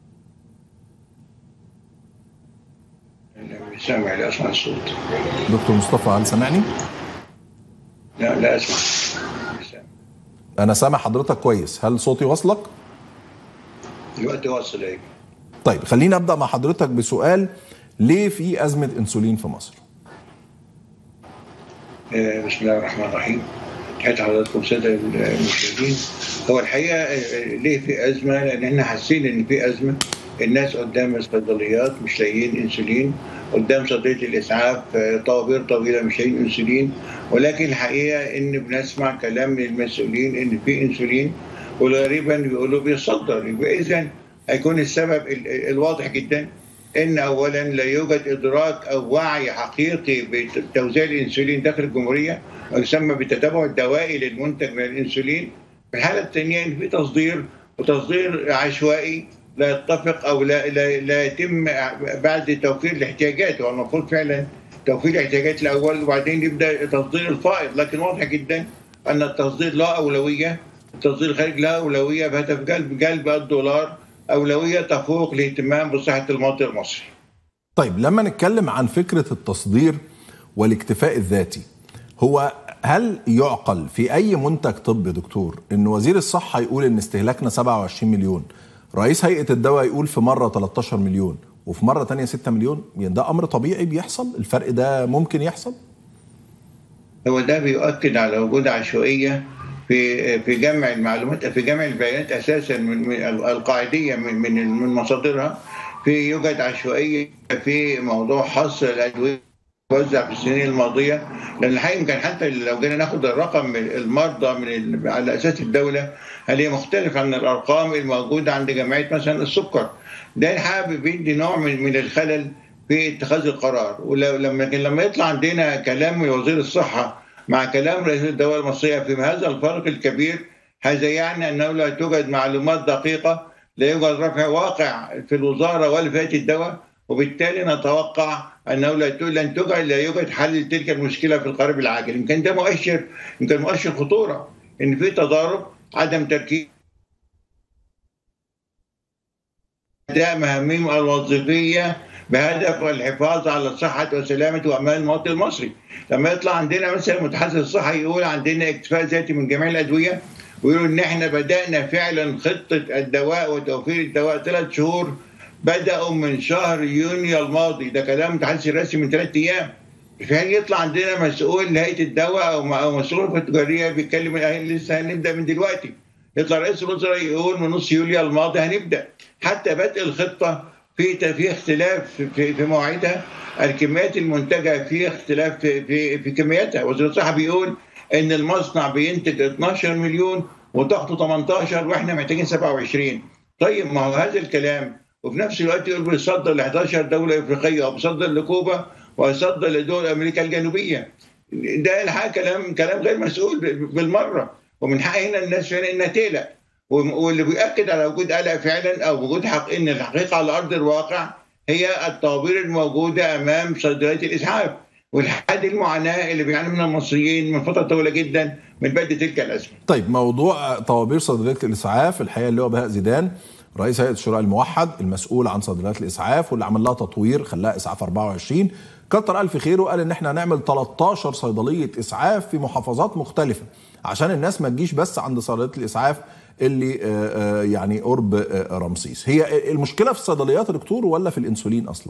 سامع لا اسمع الصوت دكتور مصطفى هل سامعني؟ لا لا اسمع انا سامع حضرتك كويس هل صوتي وصلك؟ دلوقتي واصل ايه طيب خلينا ابدا مع حضرتك بسؤال ليه في ازمه انسولين في مصر؟ آه بسم الله الرحمن الرحيم تحية حضراتكم سادة المشاهدين هو الحقيقة ليه في أزمة لأن احنا حاسين إن في أزمة الناس قدام الصيدليات مش لاقيين انسولين قدام صيدليه الاسعاف طوابير طويله مش لاقيين انسولين ولكن الحقيقه ان بنسمع كلام من المسؤولين ان في انسولين وغالبا بيقولوا بيصدر يبقى اذا هيكون السبب الواضح جدا ان اولا لا يوجد ادراك او وعي حقيقي بتوزيع الانسولين داخل الجمهوريه ويسمى بالتتبع الدوائي للمنتج من الانسولين في الحاله الثانيه ان في تصدير وتصدير عشوائي لا يتفق او لا لا, لا يتم بعد توفير الاحتياجات هو المفروض فعلا توفير الاحتياجات الاول وبعدين يبدا تصدير الفائض لكن واضح جدا ان التصدير لا اولويه التصدير الخارجي لا اولويه بهدف جلب جلب الدولار اولويه تفوق الاهتمام بصحه المواطن المصري. طيب لما نتكلم عن فكره التصدير والاكتفاء الذاتي هو هل يعقل في اي منتج طبي دكتور ان وزير الصحه يقول ان استهلاكنا 27 مليون رئيس هيئه الدواء يقول في مره 13 مليون وفي مره تانية 6 مليون يعني ده امر طبيعي بيحصل الفرق ده ممكن يحصل هو ده بيؤكد على وجود عشوائيه في في جمع المعلومات في جمع البيانات اساسا من القاعديه من من من مصادرها في يوجد عشوائيه في موضوع حصر الادويه توزع في السنين الماضيه لان الحقيقه يمكن حتى لو جينا ناخد الرقم من المرضى من على اساس الدوله هل هي مختلفه عن الارقام الموجوده عند جمعيه مثلا السكر ده الحقيقه بيدي نوع من من الخلل في اتخاذ القرار ولما لما يطلع عندنا كلام من وزير الصحه مع كلام رئيس الدوله المصريه في هذا الفرق الكبير هذا يعني انه لا توجد معلومات دقيقه لا يوجد رفع واقع في الوزاره ولا في هيئه الدواء وبالتالي نتوقع انه لا لن توجد لا يوجد حل لتلك المشكله في القريب العاجل يمكن ده مؤشر يمكن مؤشر خطوره ان في تضارب عدم تركيز اداء مهامهم الوظيفيه بهدف الحفاظ على صحه وسلامه وامان المواطن المصري لما يطلع عندنا مثلا متحدث الصحي يقول عندنا اكتفاء ذاتي من جميع الادويه ويقولوا ان احنا بدانا فعلا خطه الدواء وتوفير الدواء ثلاث شهور بداوا من شهر يونيو الماضي ده كلام متحدث الرسمي من ثلاث ايام فهل يطلع عندنا مسؤول لهيئه الدواء او مسؤول في التجاريه بيتكلم لسه هنبدا من دلوقتي يطلع رئيس الوزراء يقول من نص يوليو الماضي هنبدا حتى بدء الخطه في في اختلاف في, في مواعيدها الكميات المنتجه في اختلاف في في, في كمياتها وزير الصحه بيقول ان المصنع بينتج 12 مليون وطاقته 18 واحنا محتاجين 27 طيب ما هو هذا الكلام وفي نفس الوقت يقول بيصدر ل 11 دوله افريقيه وبيصدر لكوبا ويصدر لدول امريكا الجنوبيه ده الحقيقه كلام كلام غير مسؤول بالمره ومن حق هنا الناس فعلا انها تقلق واللي بيأكد على وجود قلق فعلا او وجود حق ان الحقيقه على ارض الواقع هي الطوابير الموجوده امام صيدليات الاسعاف والحد المعاناه اللي بيعاني منها المصريين من فتره طويله جدا من بدء تلك الازمه. طيب موضوع طوابير صيدليه الاسعاف الحقيقه اللي هو بهاء زيدان رئيس هيئه الشراء الموحد المسؤول عن صيدليات الاسعاف واللي عمل لها تطوير خلاها اسعاف 24 كتر الف خيره وقال ان احنا هنعمل 13 صيدليه اسعاف في محافظات مختلفه عشان الناس ما تجيش بس عند صيدليه الاسعاف اللي يعني قرب رمسيس هي المشكله في الصيدليات يا دكتور ولا في الانسولين اصلا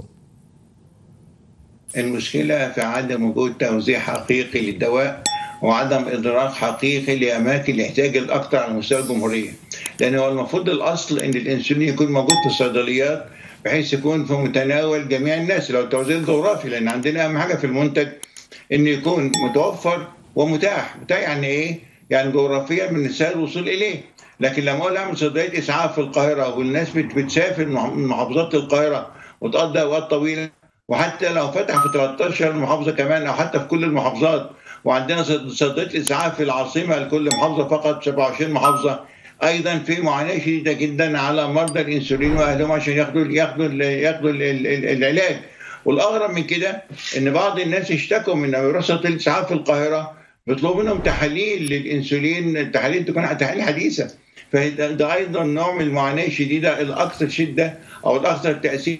المشكله في عدم وجود توزيع حقيقي للدواء وعدم ادراك حقيقي لاماكن الاحتياج الاكثر على مستوى الجمهوريه لان هو المفروض الاصل ان الانسولين يكون موجود في الصيدليات بحيث يكون في متناول جميع الناس لو التوزيع الجغرافي لان عندنا اهم حاجه في المنتج انه يكون متوفر ومتاح متاح يعني ايه يعني جغرافيا من السهل الوصول اليه لكن لما اقول اعمل صيدليه اسعاف في القاهره والناس بتسافر من محافظات القاهره وتقضي اوقات طويله وحتى لو فتح في 13 محافظه كمان او حتى في كل المحافظات وعندنا صيدليه اسعاف في العاصمه لكل محافظه فقط 27 محافظه ايضا في معاناه شديده جدا على مرضى الانسولين واهلهم عشان ياخدوا ياخدوا ياخدوا العلاج والاغرب من كده ان بعض الناس اشتكوا من انه يروح صيدليه اسعاف في القاهره بيطلبوا منهم تحاليل للانسولين التحاليل تكون تحاليل حديثه فده ايضا نوع من المعاناه الشديده الاكثر شده او الاكثر تاثير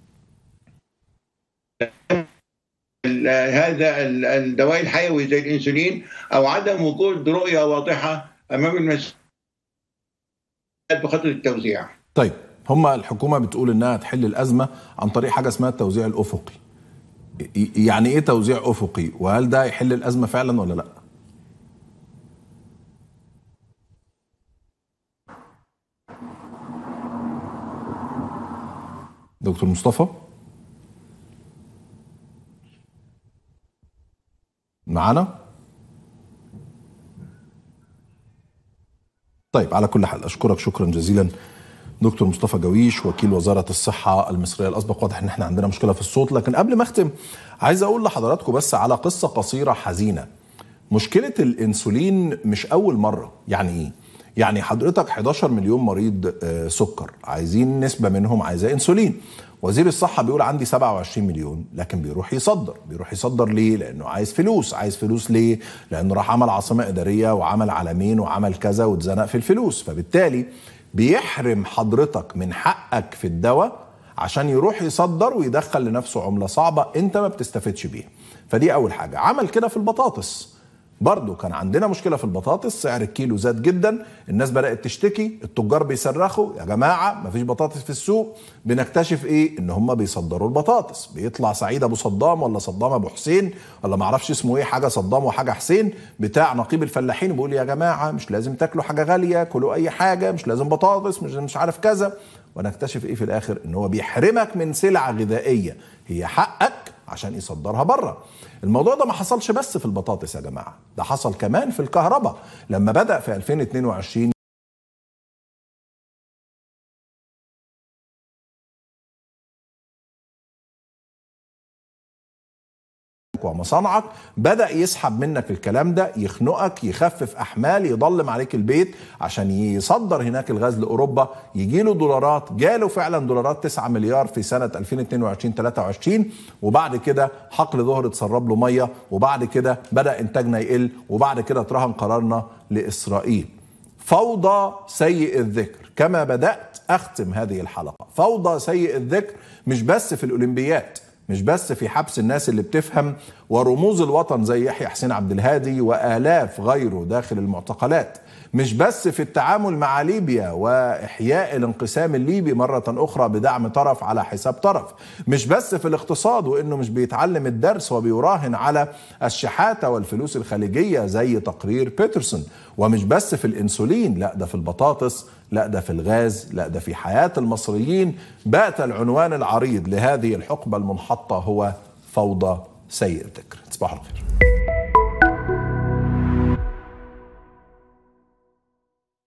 هذا الدواء الحيوي زي الانسولين او عدم وجود رؤيه واضحه امام المسؤولين بخطر التوزيع. طيب هم الحكومه بتقول انها تحل الازمه عن طريق حاجه اسمها التوزيع الافقي. يعني ايه توزيع افقي؟ وهل ده يحل الازمه فعلا ولا لا؟ دكتور مصطفى معانا طيب على كل حال اشكرك شكرا جزيلا دكتور مصطفى جويش وكيل وزاره الصحه المصريه الاسبق واضح ان احنا عندنا مشكله في الصوت لكن قبل ما اختم عايز اقول لحضراتكم بس على قصه قصيره حزينه مشكله الانسولين مش اول مره يعني ايه يعني حضرتك 11 مليون مريض سكر عايزين نسبه منهم عايزاه انسولين وزير الصحة بيقول عندي 27 مليون لكن بيروح يصدر بيروح يصدر ليه لأنه عايز فلوس عايز فلوس ليه لأنه راح عمل عاصمة إدارية وعمل علمين وعمل كذا واتزنق في الفلوس فبالتالي بيحرم حضرتك من حقك في الدواء عشان يروح يصدر ويدخل لنفسه عملة صعبة انت ما بتستفدش بيها فدي أول حاجة عمل كده في البطاطس برضه كان عندنا مشكله في البطاطس سعر الكيلو زاد جدا الناس بدات تشتكي التجار بيصرخوا يا جماعه مفيش بطاطس في السوق بنكتشف ايه ان هم بيصدروا البطاطس بيطلع سعيد ابو صدام ولا صدام ابو حسين ولا ما اعرفش اسمه ايه حاجه صدام وحاجه حسين بتاع نقيب الفلاحين بيقول يا جماعه مش لازم تاكلوا حاجه غاليه كلوا اي حاجه مش لازم بطاطس مش مش عارف كذا ونكتشف ايه في الاخر ان هو بيحرمك من سلعه غذائيه هي حقك عشان يصدرها بره الموضوع ده ما حصلش بس في البطاطس يا جماعه ده حصل كمان في الكهرباء لما بدا في 2022 ومصانعك بدا يسحب منك الكلام ده يخنقك يخفف احمال يضلم عليك البيت عشان يصدر هناك الغاز لاوروبا يجي له دولارات جاله فعلا دولارات 9 مليار في سنه 2022 23 وبعد كده حقل ظهر اتسرب له ميه وبعد كده بدا انتاجنا يقل وبعد كده اترهن قرارنا لاسرائيل فوضى سيء الذكر كما بدات اختم هذه الحلقه فوضى سيء الذكر مش بس في الاولمبياد مش بس في حبس الناس اللي بتفهم ورموز الوطن زي يحيى حسين عبد الهادي والاف غيره داخل المعتقلات مش بس في التعامل مع ليبيا واحياء الانقسام الليبي مره اخرى بدعم طرف على حساب طرف مش بس في الاقتصاد وانه مش بيتعلم الدرس وبيراهن على الشحاته والفلوس الخليجيه زي تقرير بيترسون ومش بس في الانسولين لا ده في البطاطس لا ده في الغاز لا ده في حياه المصريين بات العنوان العريض لهذه الحقبه المنحطه هو فوضى سيء الذكر تصبحوا الخير